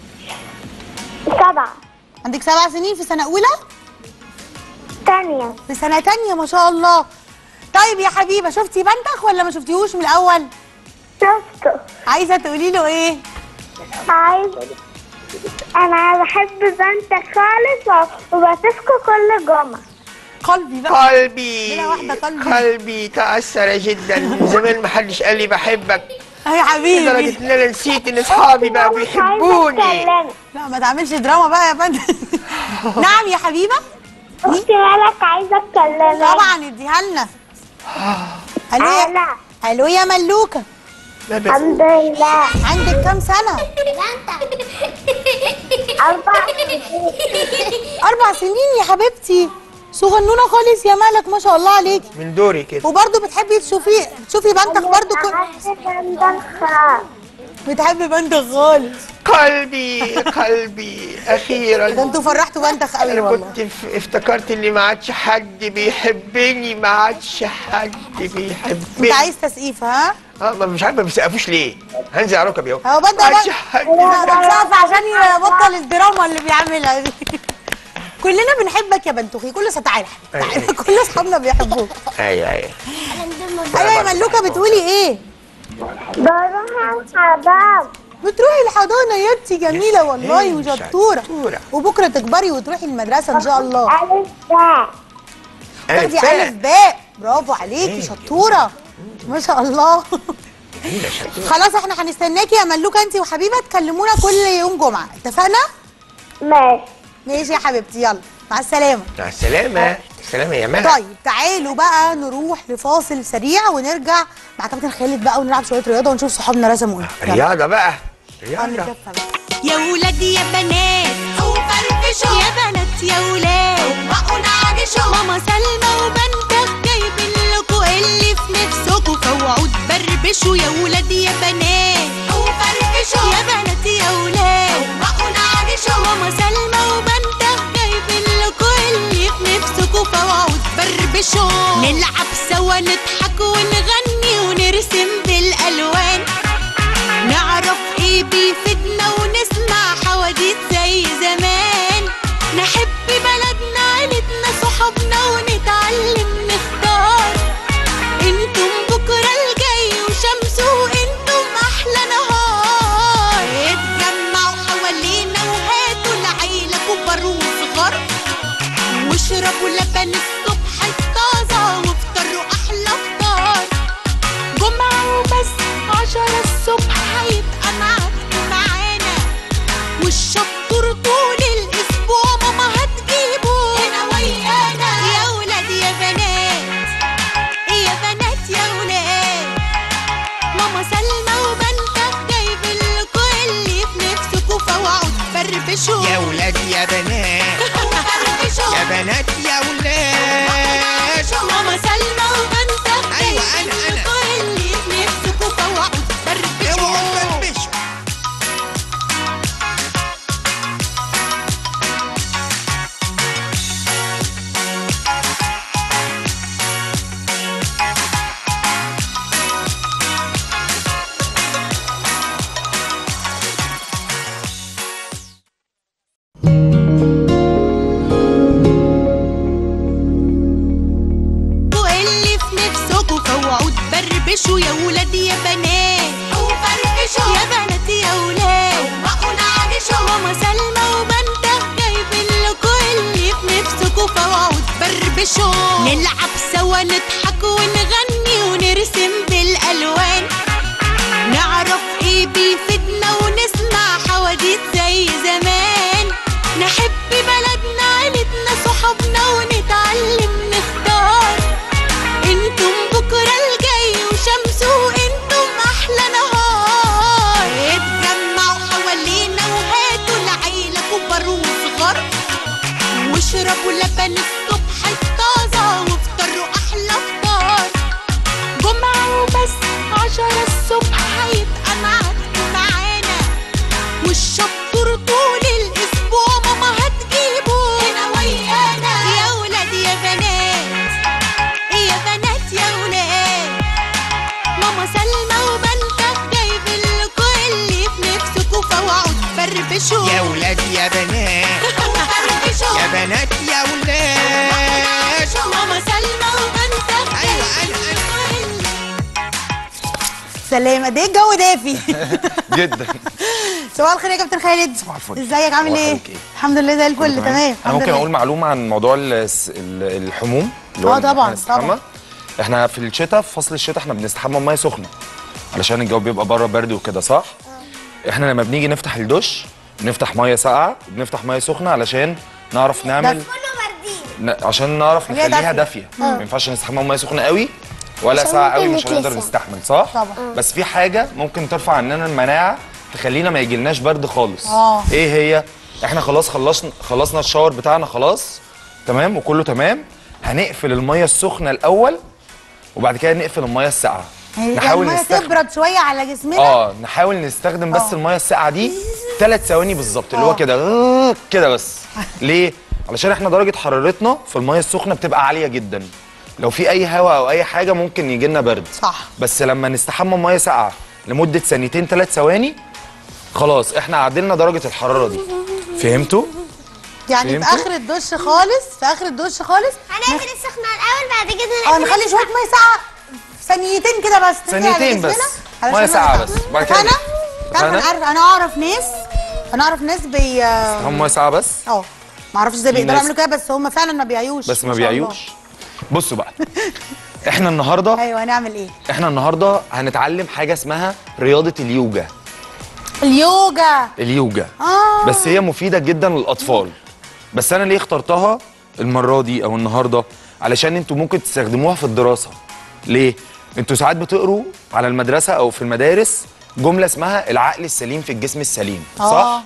سبعة عندك سبع سنين في سنه اولى تانية في سنه تانية ما شاء الله طيب يا حبيبه شفتي بنتخ ولا ما شفتيهوش من الاول شفته عايزه تقولي له ايه عايز انا بحب بنتك خالص وبشوفكوا كل جمعة قلبي بقى قلبي بلا واحدة قلبي. قلبي تأثر جدا من زمان ما حدش قال لي بحبك آه يا حبيبي لدرجة ان انا نسيت ان اصحابي بقى مش عايزة بيحبوني أتكلم. لا ما تعملش دراما بقى يا بنت نعم يا حبيبه اختي مالك عايزة اتكلم طبعا اديها لنا الو يا أنا. الو يا ملوكه ما بس- الحمد لله عندك كام سنه أربع اربع سنين يا حبيبتي صغنونه خالص يا مالك ما شاء الله عليكي من دوري كده وبرضه بتحبي تشوفي تشوفي بنتك برضه كل... بتحبي بنتك خالص قلبي قلبي ده اخيرا انتوا فرحتوا بنتك قوي انا والله كنت ف- افتكرت ان ما عادش حد بيحبني ما عادش حد انت بيحبني عايز تسقيف ها اه ما مش عارف ما بيسقفوش ليه هنزل على ركبي اهو هو بدأ ما عادش بقى حد بتسقف عشان يبطل الدراما اللي بيعملها دي كلنا بنحبك يا بنتوخي كل سنه تعالى أيوة. تعالى كل اصحابنا بيحبوك ايوه ايوه ايوه يا ملوكه بتقولي ايه بروح الحضام بتروحي الحضانه يا انتي جميله والله إيه، وشطوره شطورة. وبكره تكبري وتروحي المدرسه ان شاء الله ألف باء تاخدي ألف الف باء برافو عليكي إيه، شطوره ما شاء الله جميلة شطورة. خلاص احنا هنستناكي يا ملوكه انت وحبيبه تكلمونا كل يوم جمعه اتفقنا ماشي ماشي يا حبيبتي يلا مع السلامه مع السلامة السلامة يا مها طيب تعالوا بقى نروح لفاصل سريع ونرجع مع كابتن خالد بقى ونلعب شويه رياضه ونشوف صحابنا رسموا ايه يلا. رياضة بقى آه، رياضة نتدفى بقى. يا ولاد يا بنات قوم فرفشوا يا بنات يا ولاد قوموا نعجشوا ماما سلمى وبنتك جايبين لكم اللي في نفسكم فوعوا تبربشوا يا ولاد يا بنات قوم فرفشوا يا بنات يا ولاد قوموا نعجشوا ماما سلمى وبنتك جايبين لكم اللي في نفسكم فوعوا تبربشوا نلعب سوا نضحك ونغني ونرسم بالالوان نعرف ايه بيفيدنا ونسمع حواديت زي زمان نحب بلدنا عيلتنا صحابنا ونتعلم نختار انتم بكرة الجاي وشمسه انتم احلى نهار اتجمعوا حوالينا وهاتوا العيلة كبار وصغار واشربوا لبن الصبح الطازة وافطروا احلى فطار جمعة وبس عشرة الصبح هيبقى معاكم معانا والشطور طول الأسبوع ماما هتجيبه هنا ويانا يا ولاد يا بنات يا بنات يا ولاد ماما سلمى وبنتك جايبين لكم اللي في نفسكم فوعوا تفرفشوا يا ولاد يا بنات فرفشوا يا بنات يا ولاد ماما سلمى وبنتك أيوة، جايبين أنا- أنا. لكم اللي في نفسكم فوعوا تفرفشوا اوعوا تفرفشوا واللي في نفسكوا فوعوا تبربشوا يا ولاد يا بنات او فرفشوا يا بنات يا ولاد وقوا نعجشوا ماما سلمى وبنتك جايبين لكم اللي في نفسكوا فوعوا تبربشوا نلعب سوا نضحك ونغني ونرسم بالالوان نعرف ايه بيفيدنا ونسمع حواديت زي زمان نحب بلدنا عيلتنا صحابنا ونتعلم نختار انتم بكرة الجاي وشمسه انتم احلى نهار اتجمعوا حوالينا وهاتوا العيلة كبار وصغار واشربوا لبن الصبح الطازة وافطروا احلى فطار جمعة وبس عشرة الصبح هيبقى معاكم معانا والشطور طول الأسبوع ماما هتجيبه هنا ويانا يا ولاد يا بنات يا بنات يا ولاد ماما سلمى وبنتك جايبين لكم اللي في نفسكوا فوعوا تفرفشوا يا ولاد يا بنات فرفشوا يا بنات يا ولاد ماما سلمى وبنتك أيوة، أنا- جايبين سلام قد ايه الجو دافي جدا صباح الخير يا كابتن خالد صباح الفل. ازيك عامل صباح ايه الخير. الحمد لله زي الفل تمام انا الحمد ممكن لله. اقول معلومه عن موضوع الس- ال- الحموم اللي هو آه إن إحنا طبعاً، نستحمى. طبعاً. احنا في الشتاء في فصل الشتاء احنا بنستحمى بميه سخنه علشان الجو بيبقى بره برد وكده صح احنا لما بنيجي نفتح الدش بنفتح ميه ساقعه وبنفتح ميه سخنه علشان نعرف نعمل دفء. ن... عشان نعرف هي نخليها دافية. دافيه ما ينفعش نستحمى بميه سخنه قوي ولا عشان ساعه قوي ممكن مش هنقدر نتلسع. نستحمل صح طبعا. بس في حاجه ممكن ترفع عننا المناعه تخلينا ما يجيلناش برد خالص آه. ايه هي احنا خلاص خلصنا خلصنا الشاور بتاعنا خلاص تمام وكله تمام هنقفل الميه السخنه الاول وبعد كده نقفل الميه الساقعه يعني الميه تبرد شويه على جسمنا اه نحاول نستخدم بس آه. الميه الساقعه دي ثلاث ثواني بالظبط اللي هو آه. كده آه، كده بس ليه علشان احنا درجه حرارتنا في الميه السخنه بتبقى عاليه جدا لو في اي هواء او اي حاجه ممكن يجي لنا برد صح بس لما نستحمى ميه ساقعه لمده ثانيتين ثلاث ثواني خلاص احنا عدلنا درجه الحراره دي فهمتوا يعني في فهمتوا؟ اخر الدش خالص في اخر الدش خالص هنقفل السخنة الأول بعد كده اه نخلي شويه ميه ساقعه ثانيتين كده بس تنزل على ثانيتين بس. جسمنا مية علشان ساقعة نرجع. بس. بعد كده انا نقفل. تعرف انا أنا؟ عارف انا اعرف ناس انا اعرف ناس بي هم ميه ساقعه بس اه ما اعرفش ازاي في بيقدروا ناس- يعملوا كده بس هم فعلا ما بيعيوش بس ما شاء الله. بيعيوش بصوا بقى احنا النهارده ايوه هنعمل ايه احنا النهارده هنتعلم حاجه اسمها رياضه اليوجا اليوجا اليوجا اه بس هي مفيده جدا للاطفال بس انا ليه اخترتها المره دي او النهارده علشان انتوا ممكن تستخدموها في الدراسه ليه انتوا ساعات بتقروا على المدرسه او في المدارس جمله اسمها العقل السليم في الجسم السليم اه صح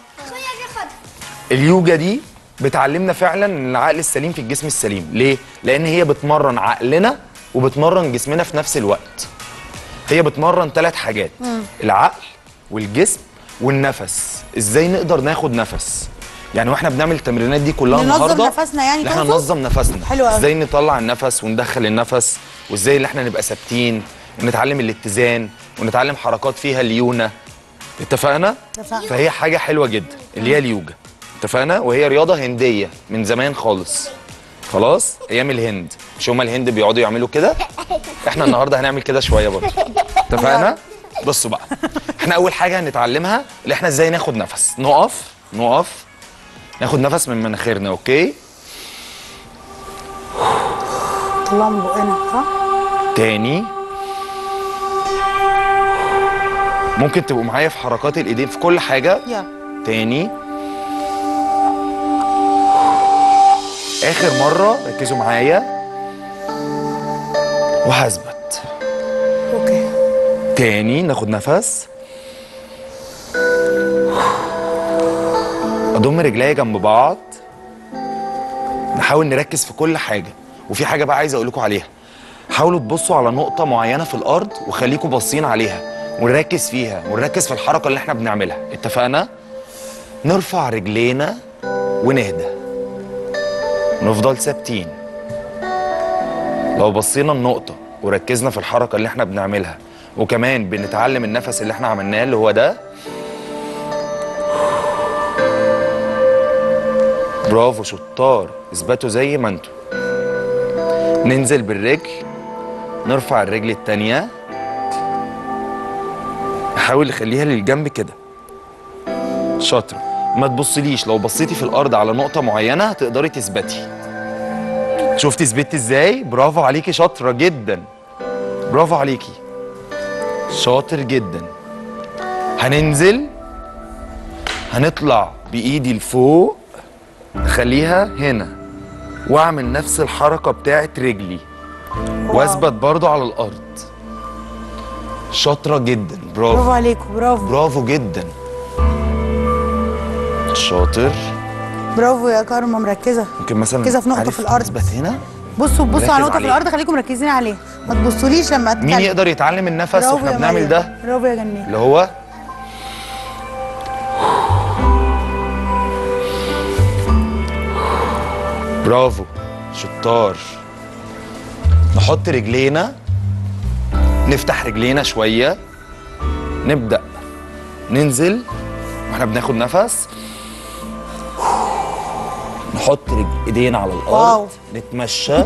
اليوجا دي بتعلمنا فعلا ان العقل السليم في الجسم السليم ليه لان هي بتمرن عقلنا وبتمرن جسمنا في نفس الوقت هي بتمرن ثلاث حاجات العقل والجسم والنفس ازاي نقدر ناخد نفس يعني واحنا بنعمل التمرينات دي كلها ننظم النهارده نفسنا يعني إن احنا تقصد؟ ننظم نفسنا حلو أوي. ازاي نطلع النفس وندخل النفس وازاي اللي احنا نبقى ثابتين ونتعلم الاتزان ونتعلم حركات فيها الليونه اتفقنا اتفقنا. فهي حاجه حلوه جدا اللي هي اليوجا اتفقنا وهي رياضه هنديه من زمان خالص خلاص ايام الهند مش هما الهند بيقعدوا يعملوا كده احنا النهارده هنعمل كده شويه برضه اتفقنا بصوا بقى احنا اول حاجه هنتعلمها اللي احنا ازاي ناخد نفس نقف نقف ناخد نفس من مناخيرنا اوكي طلع من بقنا صح تاني ممكن تبقوا معايا في حركات الايدين في كل حاجه يلا تاني اخر مره ركزوا معايا وهثبت اوكي تاني ناخد نفس اضم رجليا جنب بعض نحاول نركز في كل حاجه وفي حاجه بقى عايز اقول لكم عليها حاولوا تبصوا على نقطه معينه في الارض وخليكم باصين عليها ونركز فيها ونركز في الحركه اللي احنا بنعملها اتفقنا نرفع رجلينا ونهدى نفضل ثابتين لو بصينا النقطة وركزنا في الحركة اللي احنا بنعملها وكمان بنتعلم النفس اللي احنا عملناه اللي هو ده برافو شطار اثبتوا زي ما انتوا ننزل بالرجل نرفع الرجل التانية نحاول نخليها للجنب كده شاطرة ما تبصليش لو بصيتي في الأرض على نقطة معينة هتقدري تثبتي شفتي ثبتي ازاي برافو عليكي شاطره جدا برافو عليكي شاطر جدا هننزل هنطلع بايدي لفوق اخليها هنا واعمل نفس الحركه بتاعت رجلي واثبت برضو على الارض شاطره جدا برافو برافو عليكم برافو برافو جدا شاطر برافو يا كارما مركزه ممكن مثلا مركزة في نقطة عارف في الأرض. اثبت هنا بصوا بصوا ركز على نقطه في عليها. الارض خليكم مركزين عليها ما تبصوليش لما اتكلم مين يقدر يتعلم النفس برافو واحنا يا بنعمل مريم. ده برافو يا جنات اللي هو برافو شطار نحط رجلينا نفتح رجلينا شوية نبدأ ننزل واحنا بناخد نفس نحط رج- ايدينا على الارض واو. نتمشى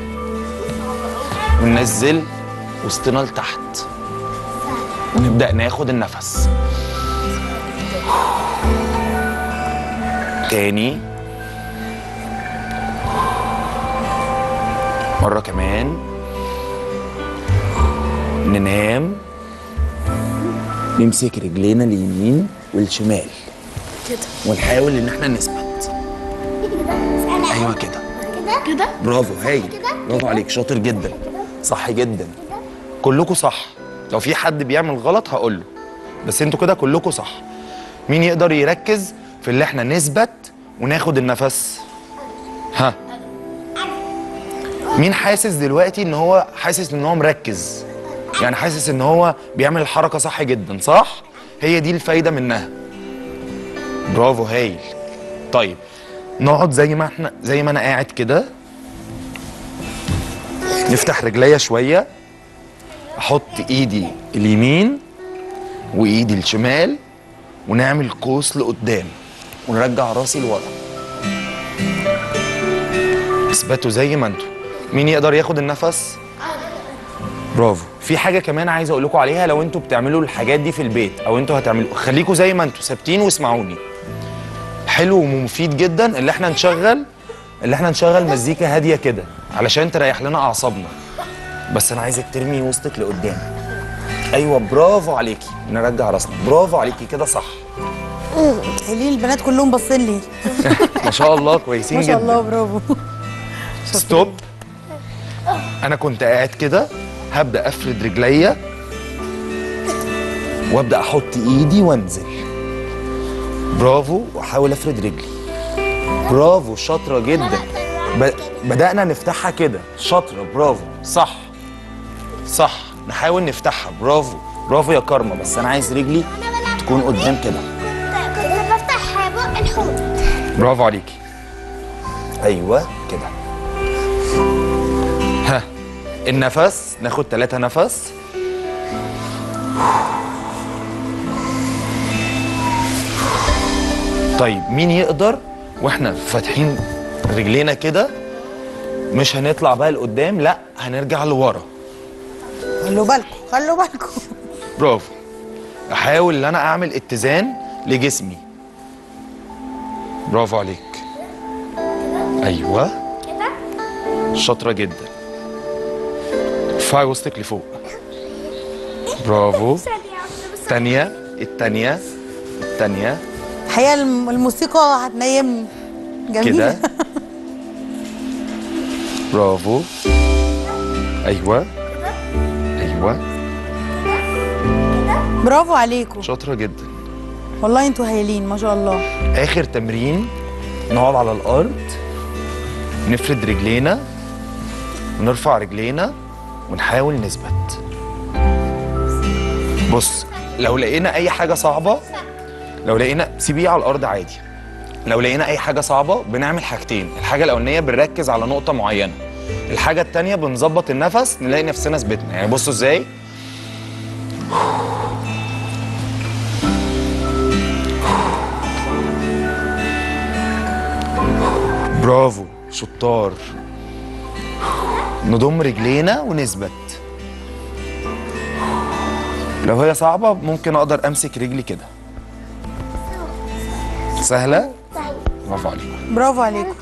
وننزل وسطنا لتحت ونبدأ ناخد النفس تاني مرة كمان ننام نمسك رجلينا اليمين والشمال كده ونحاول ان احنا نثبت ايوه كده كده برافو هايل برافو عليك شاطر جدا صح جدا كلكم صح لو في حد بيعمل غلط هقول له بس انتوا كده كلكم صح مين يقدر يركز في اللي احنا نثبت وناخد النفس ها مين حاسس دلوقتي ان هو حاسس ان هو مركز يعني حاسس ان هو بيعمل الحركه صح جدا صح هي دي الفايده منها برافو هايل طيب نقعد زي ما احنا زي ما انا قاعد كده نفتح رجليا شويه احط ايدي اليمين وايدي الشمال ونعمل قوس لقدام ونرجع راسي لورا اثبتوا زي ما انتوا مين يقدر ياخد النفس برافو في حاجه كمان عايز اقول لكم عليها لو انتوا بتعملوا الحاجات دي في البيت او انتوا هتعملوا خليكوا زي ما انتوا ثابتين واسمعوني حلو ومفيد جدا اللي احنا نشغل اللي احنا نشغل مزيكا هاديه كده علشان تريح لنا اعصابنا بس انا عايزك ترمي وسطك لقدام ايوه برافو عليكي نرجع راسنا برافو عليكي كده صح ليه البنات كلهم باصين لي ما شاء الله كويسين ما شاء الله جدا برافو ستوب انا كنت قاعد كده هبدا افرد رجليا وابدا احط ايدي وانزل برافو واحاول افرد رجلي برافو شاطره جدا ب... بدانا نفتحها كده شاطره برافو صح صح نحاول نفتحها برافو برافو يا كارما بس انا عايز رجلي تكون قدام كده كنت بفتح بق الحوت برافو عليكي ايوه كده ها النفس ناخد ثلاثة نفس طيب مين يقدر واحنا فاتحين رجلينا كده مش هنطلع بقى لقدام لا هنرجع لورا خلوا بالكم خلوا بالكم برافو احاول ان انا اعمل اتزان لجسمي برافو عليك ايوه كده شاطره جدا ارفعي وسطك لفوق برافو التانية التانية التانية الحقيقه الم- الموسيقى هتنيمني جميل كده برافو ايوه ايوه برافو عليكم شاطره جدا والله انتوا هايلين ما شاء الله اخر تمرين نقعد على الارض نفرد رجلينا ونرفع رجلينا ونحاول نثبت بص لو لقينا اي حاجه صعبه لو لقينا سيبيه على الارض عادي لو لقينا اي حاجه صعبه بنعمل حاجتين الحاجه الاولانيه بنركز على نقطه معينه الحاجه التانية بنظبط النفس نلاقي نفسنا ثبتنا يعني بصوا ازاي برافو شطار نضم رجلينا ونثبت لو هي صعبة ممكن أقدر أمسك رجلي كده سهلة؟ برافو عليكم برافو عليكم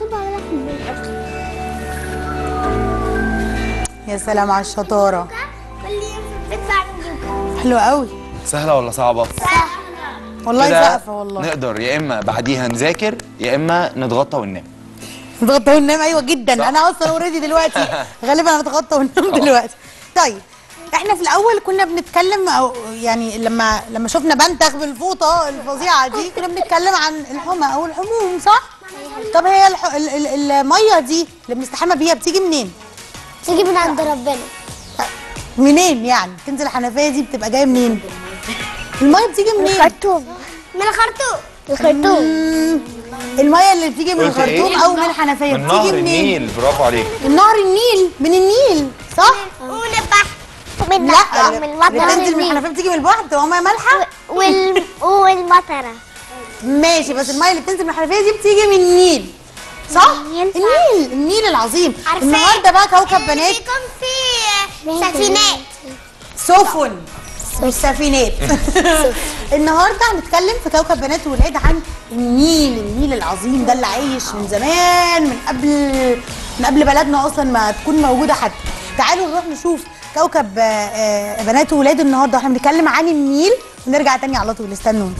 يا سلام على الشطاره كل يوم في البيت بعمل حلو قوي سهلة ولا صعبة؟ والله كده سقفه والله نقدر يا إما بعديها نذاكر يا إما نتغطى وننام نتغطى وننام ايوه جدا صح. انا اصلا اوريدي دلوقتي غالبا هنتغطى وننام دلوقتي طيب احنا في الاول كنا بنتكلم او يعني لما لما شفنا بنتخ بالفوطه الفظيعه دي كنا بنتكلم عن الحمى او الحموم صح طب هي الح... ال... ال... الميه دي اللي بنستحمى بيها بتيجي منين تيجي من عند ربنا منين يعني تنزل الحنفيه دي بتبقى جايه منين الميه بتيجي منين الخرطوم من الخرطوم الخرطوم مم، الميه اللي بتيجي من قلت إيه؟ الخرطوم او من الحنفيه من بتيجي نهر منين النيل برافو عليك من نهر النيل من النيل صح ومن البحر ومن لا من اللي المطر بتنزل من الحنفيه بتيجي من البحر بتبقى ميه مالحه وال... والمطره ماشي بس الميه اللي بتنزل من الحنفيه دي بتيجي من النيل صح النيل، صح. النيل النيل العظيم عارفاه النهارده بقى كوكب اللي بنات بيكون فيه سفينات سفن مش سفينات النهارده هنتكلم في كوكب بنات وولاد عن النيل النيل العظيم ده اللي عايش من زمان من قبل من قبل بلدنا اصلا ما تكون موجوده حتى تعالوا نروح نشوف كوكب آه، آه، بنات وولاد النهارده احنا بنتكلم عن النيل ونرجع تاني على طول استنوني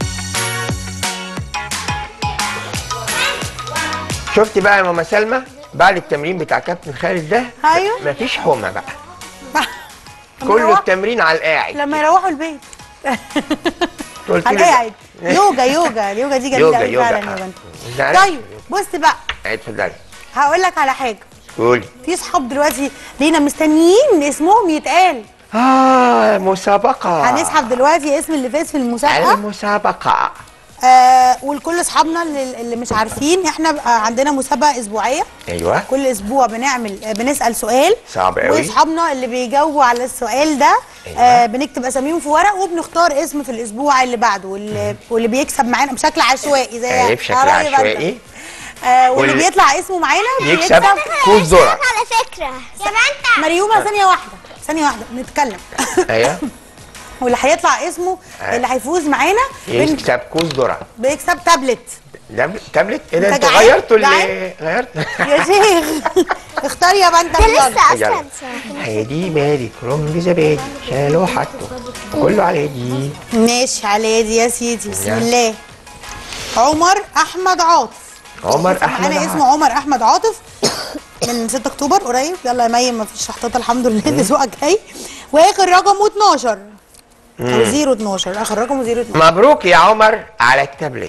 شفتي بقى يا ماما سلمى بعد التمرين بتاع كابتن خالد ده أيوه. مفيش حومه بقى لما كله يروح- التمرين على القاعد لما يروحوا البيت قلت على له القاعد يوجا يوجا اليوجا دي جميله يوجا قوي يوجا فعلا يا آه. بنت أنت عارف؟ طيب بص بقى اتفضلي هقول لك على حاجه قولي في صحاب دلوقتي لينا مستنيين اسمهم يتقال اه مسابقه هنسحب دلوقتي اسم اللي فاز في المسابقه المسابقه آه ولكل اصحابنا اللي, اللي مش عارفين احنا بقى عندنا مسابقه اسبوعيه ايوه كل اسبوع بنعمل آه، بنسال سؤال صعب قوي واصحابنا اللي بيجاوبوا على السؤال ده أيوة. آه بنكتب اساميهم في ورق وبنختار اسم في الاسبوع اللي بعده واللي, واللي بيكسب معانا بشكل عشوائي زي أيوة، بشكل قرايب أنت. عشوائي. آه واللي واللي بيطلع اسمه معانا يكسب كوز ذره على فكرة يا بنت مريومه ثانيه واحده ثانيه واحده نتكلم ايوه واللي هيطلع اسمه أيوة. اللي هيفوز معانا بن- يكسب كوز ذره بيكسب تابلت ده تابلت ايه ده أنت انتوا جعان؟ غيرتوا اللي جعان؟ غيرت يا شيخ اختار يا بنت ده يلا. لسه يلا. أصلا هيدي مالك رم زبادي شالوا حطوا كله على دي ماشي على يدي يا سيدي بسم يلا. الله عمر احمد عاطف عمر احمد معانا عاطف. اسمه عمر احمد عاطف من 6 اكتوبر قريب يلا يا مي ما فيش شحطات الحمد لله الاسبوع الجاي واخر رقمه 12 او 012 اخر رقمه 012 مبروك يا عمر على التابلت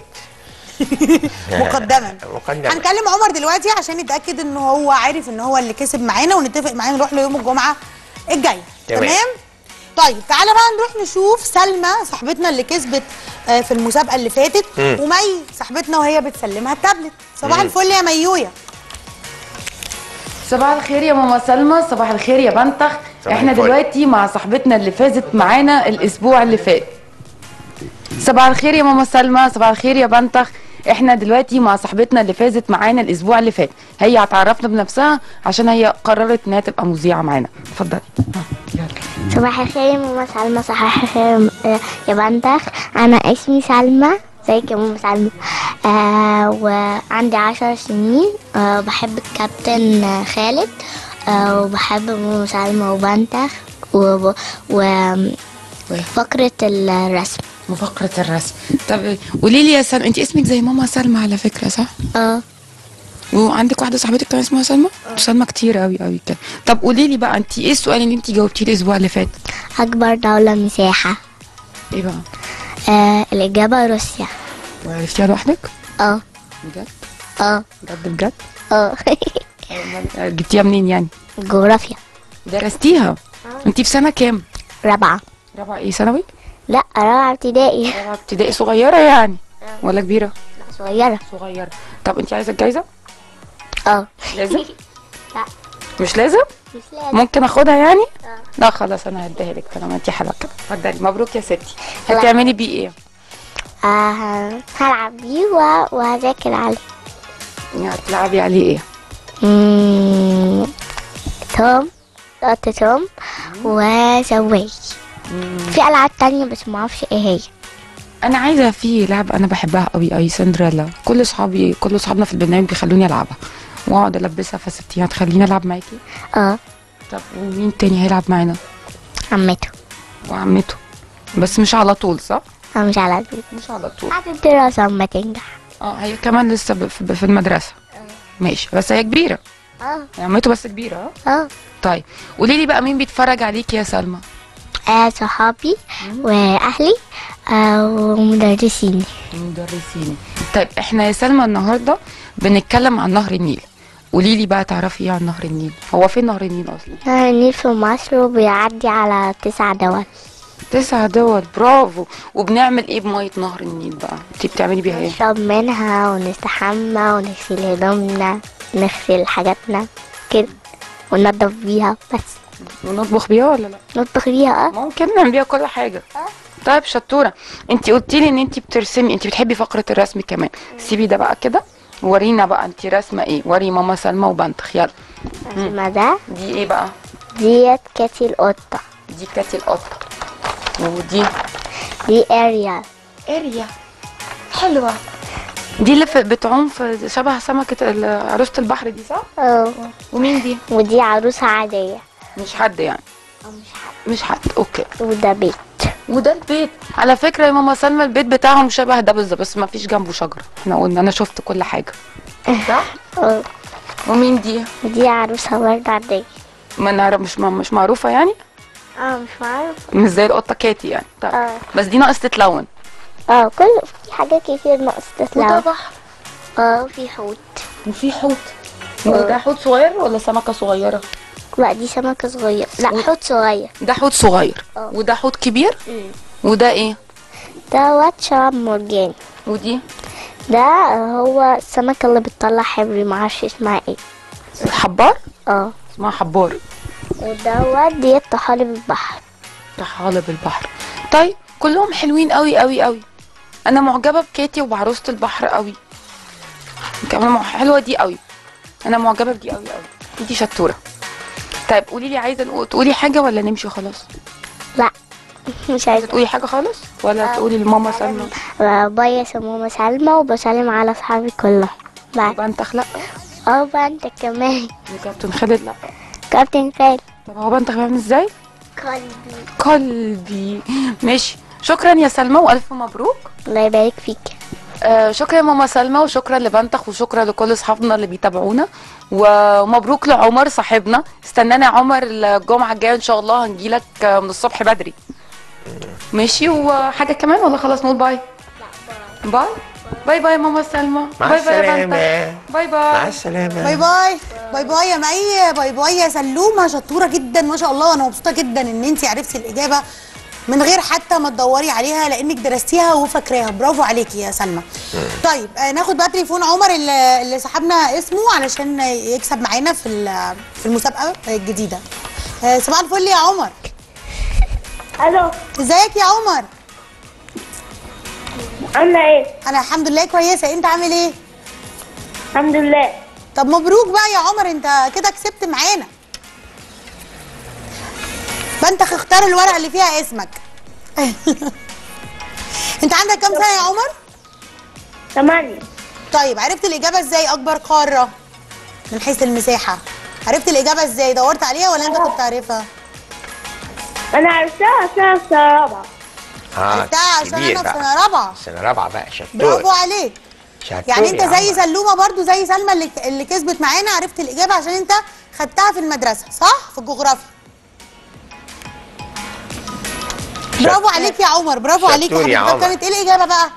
مقدما مقدما. هنكلم عمر دلوقتي عشان نتاكد ان هو عارف ان هو اللي كسب معانا ونتفق معاه نروح له يوم الجمعه الجاي تمام. تمام طيب تعالى بقى نروح نشوف سلمى صاحبتنا اللي كسبت آه، في المسابقه اللي فاتت مم. ومي صاحبتنا وهي بتسلمها التابلت صباح الفل يا ميويه صباح الخير يا ماما سلمى صباح الخير يا بنتخ صباح احنا الفل. دلوقتي مع صاحبتنا اللي فازت معانا الاسبوع اللي فات صباح الخير يا ماما سلمى صباح الخير يا بنتخ احنا دلوقتي مع صاحبتنا اللي فازت معانا الاسبوع اللي فات هي هتعرفنا بنفسها عشان هي قررت انها تبقى مذيعه معانا اتفضلي صباح الخير يا ماما سلمى صباح الخير يا بنتخ انا اسمي سلمى ازيك يا ماما سلمى آه وعندي عشر سنين آه بحب الكابتن خالد آه وبحب ماما سلمى وبنتخ و, و... وفقرة الرسم وفقره الرسم طب قولي لي يا سلمى انت اسمك زي ماما سلمى على فكره صح اه وعندك واحده صاحبتك كمان اسمها سلمى سلمى كتير قوي قوي كده طب قولي لي بقى انت ايه السؤال اللي انت جاوبتيه الاسبوع اللي فات أكبر دولة مساحة ايه بقى آه الإجابة روسيا وعرفتيها لوحدك اه بجد اه بجد بجد اه جبتيها منين يعني جغرافيا درستيها انت في سنه كام رابعة رابعه ايه ثانوي لا رابعة ابتدائي رابعه ابتدائي صغيره يعني ولا كبيره صغيرة صغيره طب انت عايزه الجايزه اه لازم لا مش لازم مش لازم ممكن اخدها يعني لا خلاص انا هديها لك طالما انت حلوه كده اتفضلي مبروك يا ستي هتعملي بيه ايه آه هلعب بيه و- وهذاكر عليه هتلعبي عليه ايه مم، توم قطة توم وزواج في ألعاب تانية بس معرفش ايه هي انا عايزه في لعبه انا بحبها قوي قوي سندريلا كل اصحابي كل اصحابنا في البرنامج بيخلوني العبها واقعد البسها فستي هتخليني العب معاكي اه طب ومين تاني هيلعب معانا عمته وعمته بس مش على طول صح أنا مش على البيت مش على طول بعد الدراسة أما تنجح اه هي كمان لسه ب- في في المدرسه ماشي بس هي كبيره اه عمته بس كبيره اه اه طيب قولي لي بقى مين بيتفرج عليكي يا سلمى آه صحابي وأهلي آه ومدرسيني مدرسيني طيب احنا يا سلمى النهارده بنتكلم عن نهر النيل قولي لي بقى تعرفي ايه عن نهر النيل هو فين نهر النيل اصلا نهر النيل في مصر وبيعدي على تسع دول تسع دول برافو وبنعمل ايه بميه نهر النيل بقى انت بتعملي بيها ايه نشرب منها ونستحمى ونغسل هدومنا نغسل حاجاتنا كده وننضف بيها بس ونطبخ بيها ولا لا نطبخ بيها اه ممكن نعمل بيها كل حاجه طيب شطوره انت قلتي لي ان انت بترسمي انت بتحبي فقره الرسم كمان سيبي ده بقى كده ورينا بقى انت راسمه ايوري ماما سلمى وبنتخ يلا ما ده دي ايه بقى ديت كاتي القطة دي كاتي القطه ودي دي اريال اريا حلوه دي اللي في بتعوم في شبه سمكه ال- عروسه البحر دي صح اه ومين دي ودي عروسة عادية مش حد يعني مش حد اوكي وده بيت وده البيت على فكره يا ماما سلمى البيت بتاعهم شبه ده بالظبط بس ما فيش جنبه شجره احنا قلنا انا شفت كل حاجه صح اه ومين دي دي عروسة برضه عادية ما نعرف مش مش معروفه يعني اه مش معروف مش زي القطه كاتي يعني طيب اه بس دي ناقص تتلون اه كل في حاجات كتير ناقص تطلع وده بحر اه في حوت وفي حوت وده حوت صغير ولا سمكه صغيره لا دي سمكة صغيرة لا حوت صغير ده حوت صغير اه. وده حوت كبير وده ايه دوت شراب مرجان ودي ده هو السمكة اللي بتطلع حبر معرفش اسمها ايه حبار اه اسمها حبار ودوت ديت طحالب البحر طحالب البحر طيب كلهم حلوين قوي قوي قوي انا معجبه بكاتي وبعروسه البحر قوي كمان مع- حلوه دي قوي انا معجبه بدي قوي قوي دي شطوره طيب قولي لي عايزه نقول- تقولي حاجه ولا نمشي خلاص لا مش عايزة تقولي حاجه خالص ولا تقولي لماما سلمى بايا سمومة سلمى وبسلم على اصحابي كلهم باي يبقى انت اخلاق اه بقى انت كمان وكابتن خالد لا كابتن خالد طب هو بقى انت فاهم ازاي قلبي قلبي ماشي شكرا يا سلمى والف مبروك الله يبارك فيك آه شكرا يا ماما سلمى وشكرا لبنتخ وشكرا لكل اصحابنا اللي بيتابعونا ومبروك لعمر صاحبنا استنانا يا عمر الجمعه الجايه ان شاء الله هنجيلك آه، من الصبح بدري ماشي وحاجه كمان ولا خلاص نقول باي باي باي باي يا ماما سلمى مع باي باي يا السلامة. بنتخ باي مع باي السلامة باي باي باي باي يا مي باي باي يا سلومه شطوره جدا ما شاء الله انا مبسوطه جدا ان انت عرفتي الاجابه من غير حتى ما تدوري عليها لانك درستيها وفاكراها برافو عليكي يا سلمى طيب آه ناخد بقى تليفون عمر اللي, اللي سحبنا اسمه علشان يكسب معانا في ال- في المسابقه الجديده آه صباح الفل يا عمر الو ازيك يا عمر عامله ايه انا الحمد لله كويسه انت عامل ايه الحمد لله طب مبروك بقى يا عمر انت كده كسبت معانا فانتخ اختار الورقه اللي فيها اسمك انت عندك كام سنه يا عمر ثمانية طيب عرفت الاجابه ازاي اكبر قاره من حيث المساحه عرفت الاجابه ازاي دورت عليها ولا انت كنت عارفها انا عرفتها عشان أنا في سنة رابعة اه عرفتها عشان كبير انا في بقى. سنه رابعه سنة رابعة بقى شطور برافو عليك شطور يعني انت يا زي عمر. سلومه برضو زي سلمى اللي اللي كسبت معانا عرفت الاجابه عشان انت خدتها في المدرسه صح في الجغرافيا برافو عليك يا عمر برافو عليك يا شطور يا حبيبي طب عمر. كانت ايه الاجابه بقى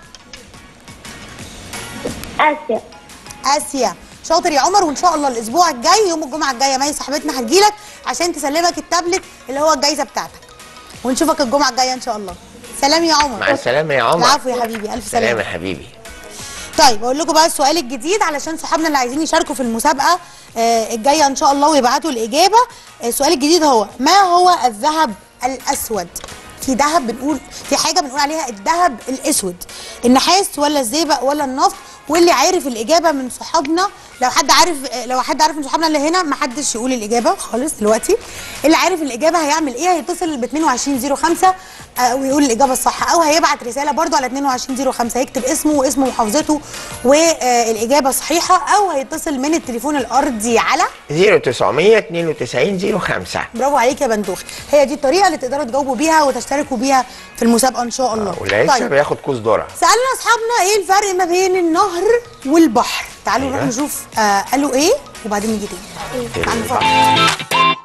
آسيا اسيا شاطر يا عمر وان شاء الله الاسبوع الجاي يوم الجمعه الجايه مي صاحبتنا هتجيلك عشان تسلمك التابلت اللي هو الجايزه بتاعتك ونشوفك الجمعه الجايه ان شاء الله سلام يا عمر مع السلامة يا عمر العفو يا حبيبي الف سلام سلامه يا حبيبي طيب اقول لكم بقى السؤال الجديد علشان صحابنا اللي عايزين يشاركوا في المسابقه آه، الجايه ان شاء الله ويبعتوا الاجابه آه، السؤال الجديد هو ما هو الذهب الاسود في ذهب بنقول في حاجه بنقول عليها الذهب الاسود النحاس ولا الزئبق ولا النفط واللي عارف الاجابه من صحابنا لو حد عارف آه، لو حد عارف من صحابنا اللي هنا ما حدش يقول الاجابه خالص دلوقتي اللي عارف الاجابه هيعمل ايه هيتصل ب 2205 آه، ويقول الاجابه الصح او هيبعت رساله برضو على 2205 يكتب اسمه واسم محافظته والاجابه صحيحه او هيتصل من التليفون الارضي على 0900 92 05 برافو عليك يا بندوخ هي دي الطريقه اللي تقدروا تجاوبوا بيها وتشتركوا بيها في المسابقه ان شاء الله واللي هيكسب ياخد كوز ذره سالنا اصحابنا ايه الفرق ما بين النهر والبحر تعالوا أيوة. نروح نشوف آه قالوا ايه وبعدين نيجي تاني تعالوا نتفرج.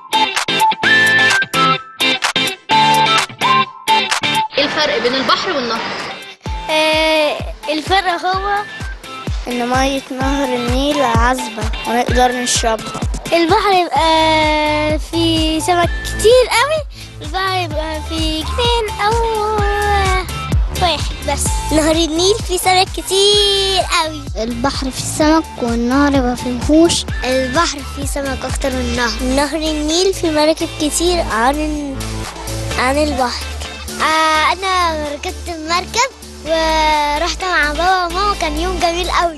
ايه الفرق بين البحر والنهر آه الفرق هو ان مية نهر النيل عذبة ونقدر نشربها البحر يبقى فيه سمك كتير قوي البحر يبقى فيه جنين او واحد بس نهر النيل فيه سمك كتير قوي البحر فيه سمك والنهر ما فيهوش البحر فيه سمك اكتر من النهر نهر النيل فيه مراكب كتير عن عن البحر آه انا ركبت المركب ورحت مع بابا وماما كان يوم جميل قوي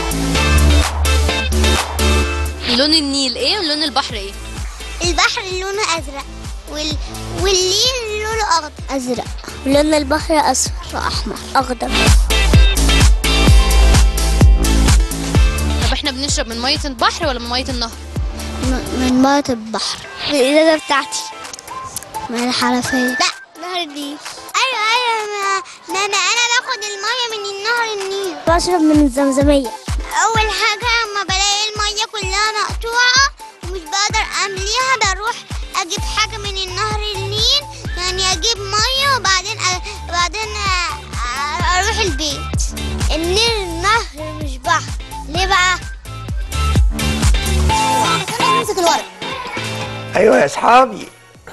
لون النيل ايه ولون البحر ايه البحر لونه ازرق وال... والنيل لونه اخضر ازرق لون البحر اصفر واحمر اخضر طب احنا بنشرب من ميه البحر ولا من ميه النهر من ميه البحر الازازه بتاعتي من الحنفيه لا نهر النيل ايوه ايوه ما, ما, ما انا باخد الميه من النهر النيل بشرب من الزمزميه اول حاجه لما بلاقي الميه كلها بعمليها بروح اجيب حاجه من النهر النيل يعني اجيب ميه وبعدين أ... بعدين أ... أ- اروح البيت النيل نهر مش بحر ليه بقى امسك الورق ايوه يا اصحابي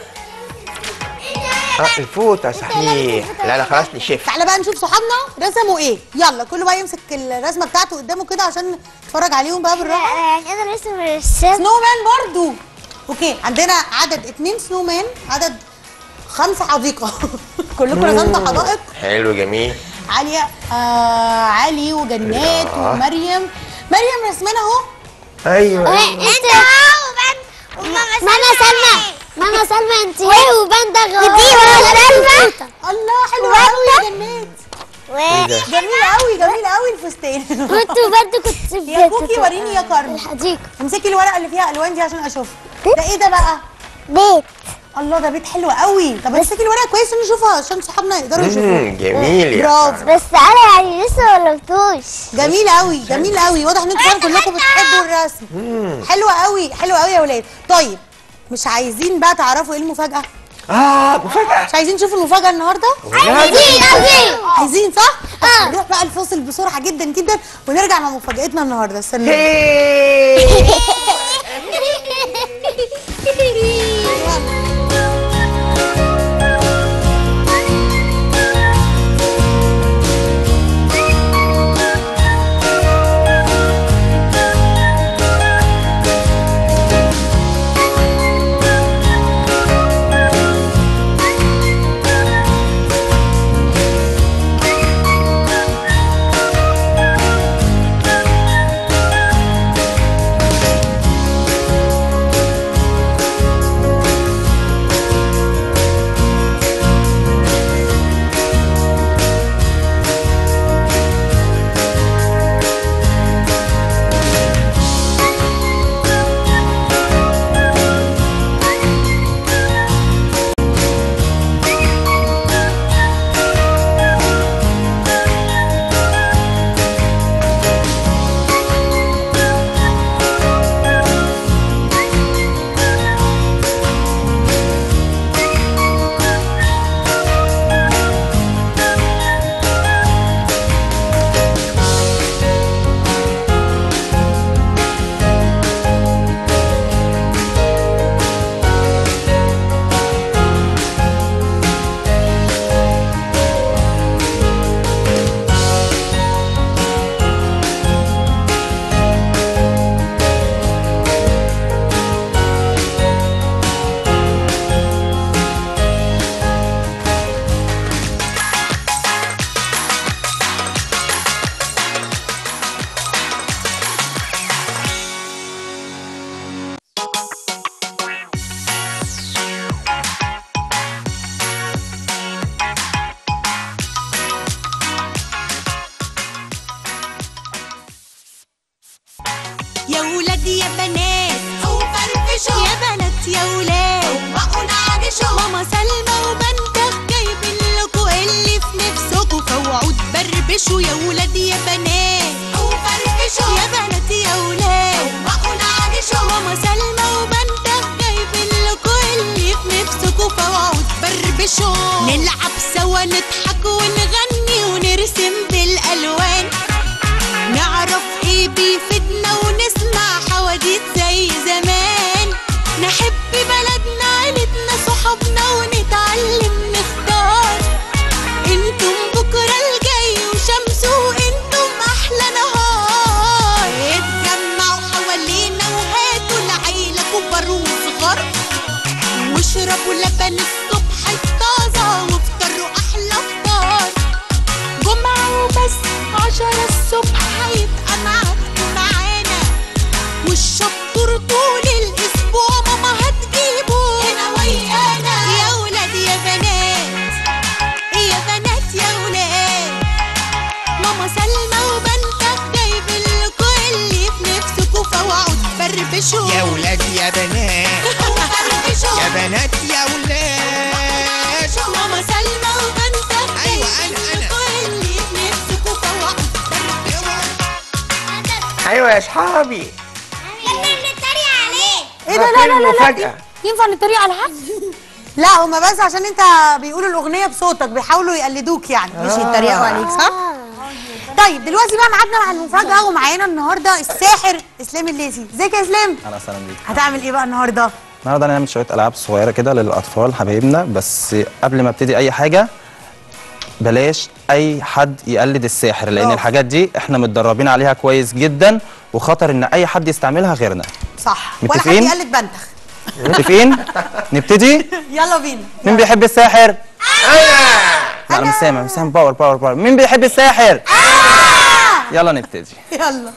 اه الفوطه صحيح لا لا خلاص نشف تعالى بقى نشوف صحابنا رسموا ايه يلا كل بقى يمسك الرسمه بتاعته قدامه كده عشان نتفرج عليهم بقى بالراحه يعني انا رسم الرسام سنو مان برضو اوكي عندنا عدد اتنين سنو مان عدد خمسة حديقة كلكم رسمتوا حدائق حلو جميل عالية آه علي وجنات آه. ومريم مريم رسمنا اهو ايوه انت ماما سلمى ماما سلمى انت ايه وبنت ودي ماما سلمى الله حلو قوي يا جنات ايه ده جميل قوي جميل قوي الفستان وانتوا برضه كنت يا كوكي وريني يا كارم الحديقة امسكي الورقة اللي فيها الوان دي عشان اشوفها ده ايه ده بقى بيت الله ده بيت حلو قوي طب امسكي الورقة كويس عشان نشوفها عشان صحابنا يقدروا يشوفوها مم، جميل يا برافو كارم. بس انا يعني لسه ما لمتوش جميل قوي جميل قوي واضح ان انتوا فعلا كلكم بتحبوا الرسم حلوه قوي حلوه قوي يا ولاد طيب مش عايزين بقى تعرفوا ايه المفاجاه اه مفاجاه مش عايزين تشوفوا المفاجاه النهارده عايزين عايزين عايزين صح طب نروح بقى الفاصل بسرعه جدا جدا ونرجع مع مفاجاتنا النهارده استنوا هي. يا ولاد يا بنات او فرفشوا يا بنات يا ولاد وقوا نعرشوا ماما سلمى وبنتك جايبين لكم اللي في نفسكم فوعوا تبربشوا يا ولاد يا بنات او فرفشوا يا بنات يا ولاد وقوا نعرشوا ماما سلمى وبنتك جايبين لكم اللي في نفسكم فوعوا تبربشوا نلعب سوا نضحك ونغني ونرسم بالالوان نعرف ايه بيفيدنا ونسمع حواديت زي زمان نحب بلدنا عيلتنا صحابنا ونتعلم نختار انتم بكرة الجاي وشمسه انتم احلى نهار اتجمعوا حوالينا وهاتوا العيلة كبار وصغار واشربوا لبن الصبح الطازة وافطروا احلى فطار جمعة وبس عشرة الصبح هيبقى معاكم معانا والشطور طول الأسبوع ماما هتجيبه هنا ويانا يا ولاد يا بنات يا بنات يا ولاد ماما سلمى وبنتك جايبين لكم اللي في نفسكوا فوعوا تفرفشوا يا ولاد يا بنات وفرفشوا يا بنات يا ولاد ماما سلمى وبنتك أيوة، جايبين أنا- أنا. لكم اللي في نفسكوا فوعوا تفرفشوا ايوه يا اصحابي احنا بنتريق عليه ايه ايه ده لا لا لا لا مفاجأة ينفع نتريق على حد؟ لا هما بس عشان انت بيقولوا الاغنيه بصوتك بيحاولوا يقلدوك يعني مش يتريقوا عليك صح؟ طيب دلوقتي بقى ميعادنا مع المفاجاه ومعانا النهارده الساحر اسلام الليثي ازيك يا اسلام؟ اهلا وسهلا بيك هتعمل ايه بقى النهارده؟ النهارده هنعمل شويه العاب صغيره كده للاطفال حبايبنا بس قبل ما ابتدي اي حاجه بلاش اي حد يقلد الساحر لان برافو. الحاجات دي احنا متدربين عليها كويس جدا وخطر ان اي حد يستعملها غيرنا صح ولا حد متفقين؟ يقلد بنتخ متفقين نبتدي يلا بينا مين بيحب الساحر لا انا مش سامع مش سامع باور باور باور مين بيحب الساحر يلا نبتدي يلا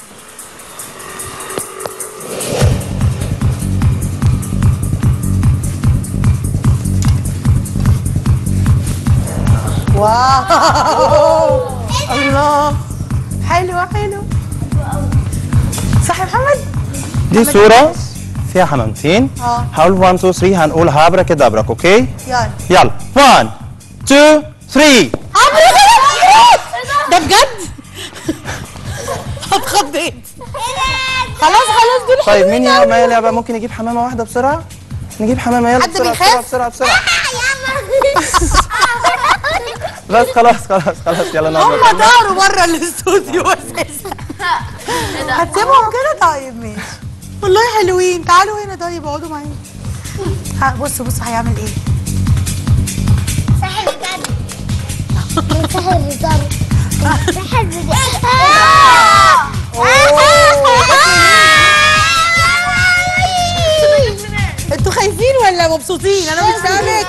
واو الله حلو حلو صح يا محمد؟ دي صوره فيها حمامتين اه. هقول 1 2 3 هنقول هابرا كدابرك اوكي يلا يلا 1 2 3 ده بجد؟ اتخضيت خلاص خلاص دول طيب مين يا ما يلا بقى ممكن نجيب حمامه واحده بسرعه نجيب حمامه يلا حد بسرعه بيخاف؟ بسرعه بسرعه بسرعه بس خلاص خلاص خلاص يلا نقعد هم داروا بره الاستوديو اساسا هتسيبهم كده طيب ماشي والله حلوين تعالوا هنا طيب اقعدوا معايا ها، بص بص هيعمل ايه سحر بجد سحر بجد سحر بجد انتوا خايفين ولا مبسوطين انا مش فاهمك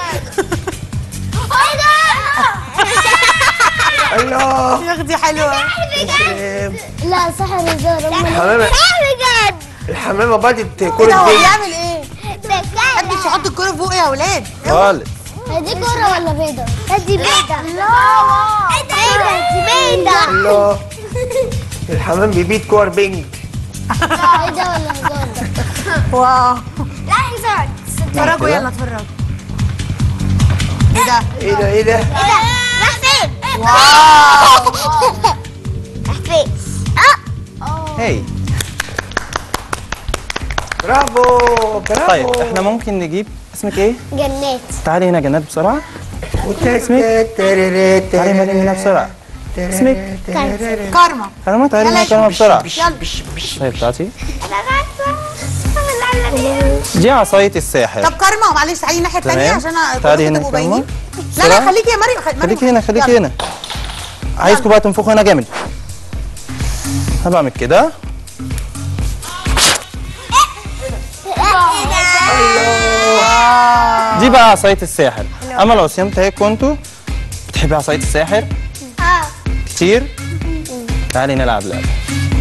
الله يا اختي حلوه لا سحر هزار الحمامة سحر بجد الحمامة بدت ايه كرة ده هو بيت بيعمل ايه محدش يحط الكوره في بقه يا اولاد خالص دي كورة ولا بيضة؟ دي بيضة لا ايه ده دي بيضة الله الحمام بيبيت كور بينج لا ايه ده ولا هزار ده؟ واو لا هزار اتفرجوا يلا اتفرجوا ايه ده ايه ده ايه ده ايه ده؟ راح فين؟ واو راح فين؟ اه هي برافو برافو طيب احنا ممكن نجيب اسمك ايه جنات تعالي هنا جنات بسرعه اسمك تعالي مريم هنا بسرعه اسمك كارما كرمه تعالي هنا يلا كرمه بسرعه يلا طيب بتاعتي دي عصايه الساحر طب كارما معلش تعالي الناحيه الثانيه تمام. عشان أ- تعالي كلكم هنا تبقوا كارما. باينين لا بسرعة. لا خليكي يا مريم خ- مريم خليكي هنا خليكي يلا. هنا عايزكم بقى تنفخوا هنا جامد هبعمل كده دي بقى عصايه الساحر اما العصيان بتاعتكم انتوا بتحبي عصايه الساحر كتير تعالي نلعب لعبه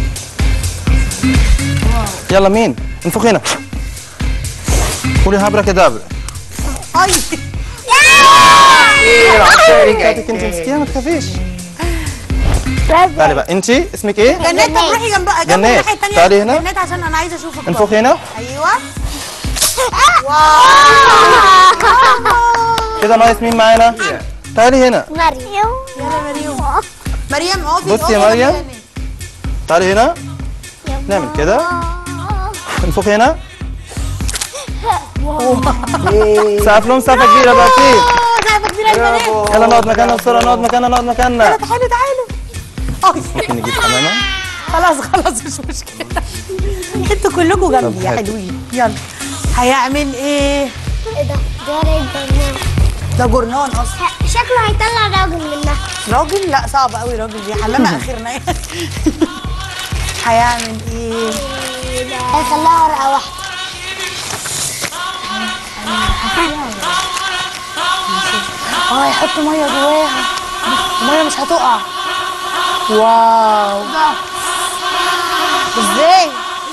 يلا مين انفخ هنا قولي هبره كده هبره اي ايه العصاية بتاعتك انت مسكينه ما تخافيش تعالي بقى انت اسمك ايه جنات طب روحي جنب جنب جنات. الناحيه الثانيه تعالي هنا. جنات عشان انا عايزه اشوفك انفخ هنا ايوه واو كده ناقص مين معانا تعالي هنا مريم يلا مريم مريم اقعدي بصي يا اقعدي مريم. جنب تعالي هنا نعمل كده انفخ هنا سقف لهم سقفه كبيره بقى كتير سقفه كبيره يا بنات برافو يلا نقعد مكاننا بسرعه نقعد مكاننا نقعد مكاننا تعالوا تعالوا أي. ممكن نجيب حمامه خلاص خلاص مش مشكله انتوا كلكم جنبي يا هات. حلوين يلا هيعمل ايه ايه ده؟ ده رجل ده جرنان اصلا شكله هيطلع راجل منها راجل لا صعب قوي راجل دي حمامه اخرنا يعني هيعمل ايه هيخليها ورقة واحدة اه هيحط ميه جواها الميه مش هتقع واو ازاي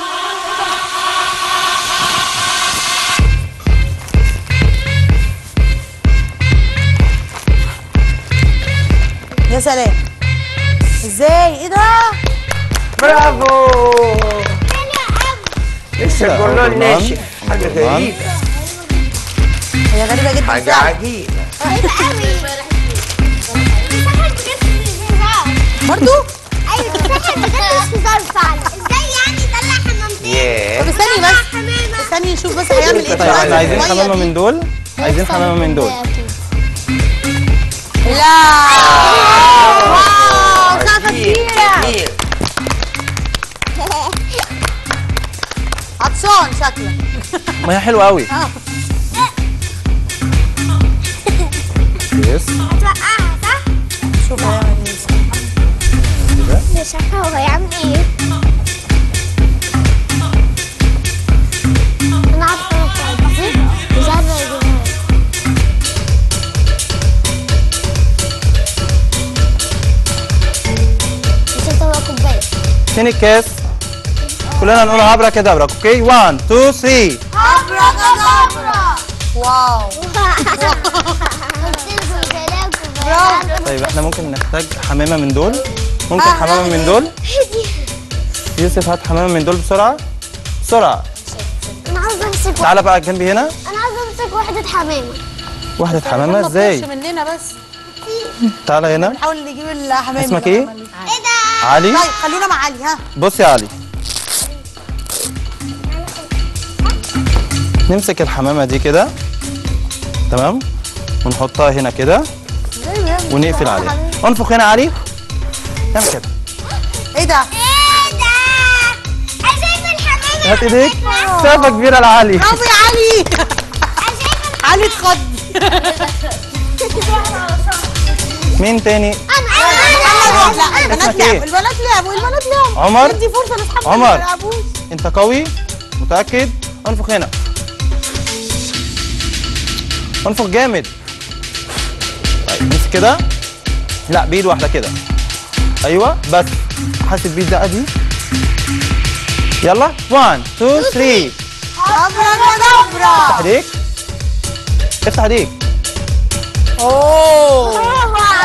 يا سلام ازاي ايه ده برافو لسه لا، الجرنان جرنان. ناشف حاجة جرنان. غريبة هي غريبه جدا حاجة فعلا. عجيبة غريبة قوي سحر بجد مش هزار برضو ايوه سحر بجد مش هزار فعلا ازاي يعني طلع حمامتين ياه طب استني طلع بس حمامة استني نشوف بص هيعمل ايه طيب دلوقتي احنا عايزين المية حمامه دي؟ من دول عايزين حمامه من دول لا واو سقفه كبيره جميل عطشان شكلك ميه حلوه قوي اه يس هتوقعها صح؟ شوف هيعمل ايه مش عارفة هو هيعمل ايه انا عارفة انا بتاعتي مش عارفة اجيبها مش انت هو كوباية فين الكاس كلنا نقول عبره كده عبره اوكي 1 2 3 ابرا واو طيب احنا ممكن نحتاج حمامه من دول ممكن حمامه من دول يوسف هات حمامه من دول بسرعه بسرعه انا عاوزة امسك تعالى بقى جنبي هنا انا عاوزة امسك واحدة حمامة واحده حمامه ما ازاي تطيرش مننا بس تعالى هنا نحاول نجيب الحمام اسمك ده. ايه؟ ايه ده؟ علي طيب خلينا مع علي ها بص يا علي نمسك الحمامه دي كده تمام ونحطها هنا كده ونقفل عليها انفخ هنا يا علي اعمل كده ايه ده؟ ايه ده؟ انا شايفة الحمامة هات ايديك سقفه كبيره لعلي برافو يا علي انا شايفة علي اتخض مين تاني لا لا البنات اسمك ايه؟ لعبوا البنات لعبوا البنات لعبوا عمر؟ ادي فرصه لاصحابنا عمر. ما يلعبوش انت قوي متاكد انفخ هنا انفخ جامد طيب امسك كده لا بايد واحده كده ايوه بس حاسس بايد ده دي يلا 1 2 3 ابرا افتح ايديك افتح ايديك اوه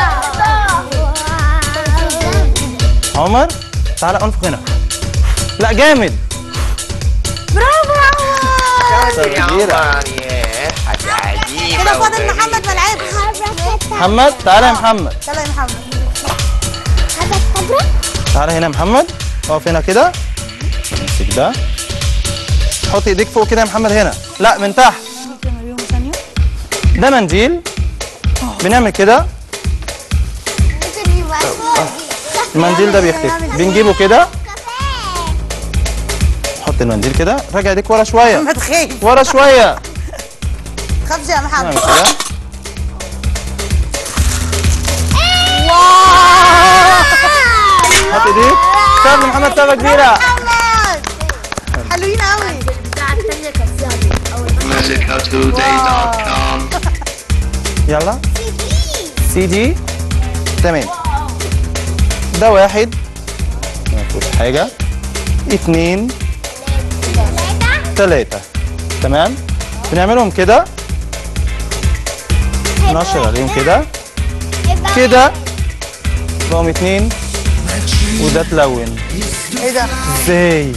عمر تعالى انفخ هنا لا جامد شاطر يا كبيرة. عمر ياه حاجة عجيبة كده فاضل وغريبة. محمد ما لعبش محمد تعالى يا محمد يلا يا محمد تعالى هنا يا محمد اقف هنا كده امسك ده حط ايديك فوق كده يا محمد هنا لا من تحت ده منديل بنعمل كده المنديل ده بيختفي بنجيبه كده حط المنديل كده راجع ايديك ورا شويه ما تخاف ورا شويه تخافش يا محمد نعمل كده حط ايديك سقف محمد سقفه كبيره محمد حلوين قوي musicaltoday.com يلا سي دي تمام ده واحد ما فيهوش حاجة اتنين تلاتة تمام بنعملهم كده نشر عليهم كده كده بقوا اتنين وده تلون ايه ده؟ ازاي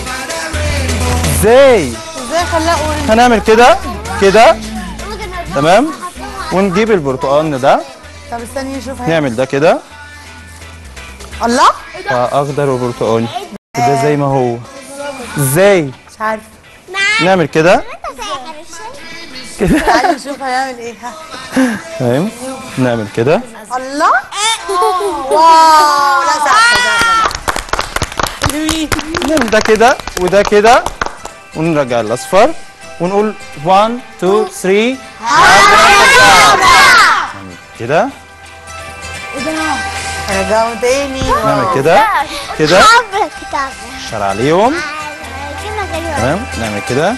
ازاي ازاي خلاقوا هنعمل كده كده تمام ونجيب البرتقال ده طب استني نشوف هي- نعمل ده كده الله اخضر وبرتقالي كده زي ما هو ازاي مش عارف نعمل كده كده تعالي نشوف هيعمل ايه ها تمام نعمل كده الله واو لا صح ده حلوين نعمل ده كده وده كده ونرجع الاصفر ونقول 1 2 3 كده رجعوا تاني نعمل كده كده عبر الكتاب شر عليهم كلمة غريبة تمام نعمل كده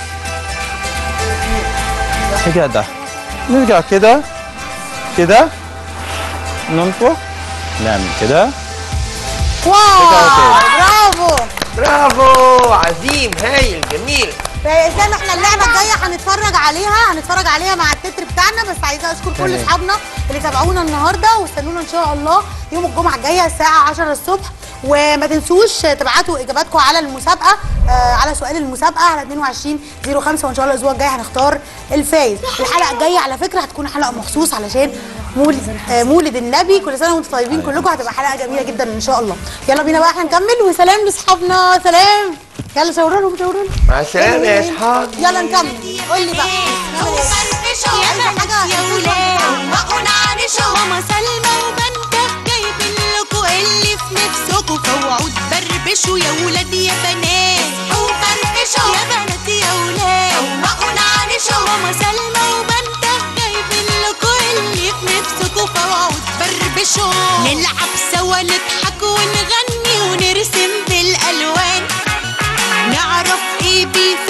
نرجع ده نرجع كده كده ننفخ نعمل كده واو رجعوا برافو برافو عظيم هايل جميل اسلام احنا اللعبه الجايه هنتفرج عليها هنتفرج عليها مع التتر بتاعنا بس عايزه اشكر كل تمام. اصحابنا اللي تابعونا النهارده واستنونا ان شاء الله يوم الجمعه الجايه الساعه 10 الصبح وما تنسوش تبعتوا اجاباتكم على المسابقه آه على سؤال المسابقه على 22 05 وان شاء الله الاسبوع الجاي هنختار الفايز الحلقه الجايه على فكره هتكون حلقه مخصوص علشان مولد آه مولد النبي كل سنه وانتم طيبين كلكم هتبقى حلقه جميله جدا ان شاء الله يلا بينا بقى احنا نكمل وسلام لاصحابنا سلام يلا شاوروا لهم شاوروا لهم مع السلامه يا اصحابي يلا نكمل قول لي بقى وفرفشوا يا بنات يا ولاد وقنعنشوا ماما سلمى وبنتك جايبين لكم اللي في نفسكم فاوعوا تبربشوا يا ولاد يا بنات وفرفشوا يا بنات يا ولاد وقنعنشوا ماما سلمى وبنتك جايبين لكم اللي في نفسكم فاوعوا تبربشوا نلعب سوا نضحك ونغني ونرسم بالالوان نعرف ايه بيفرق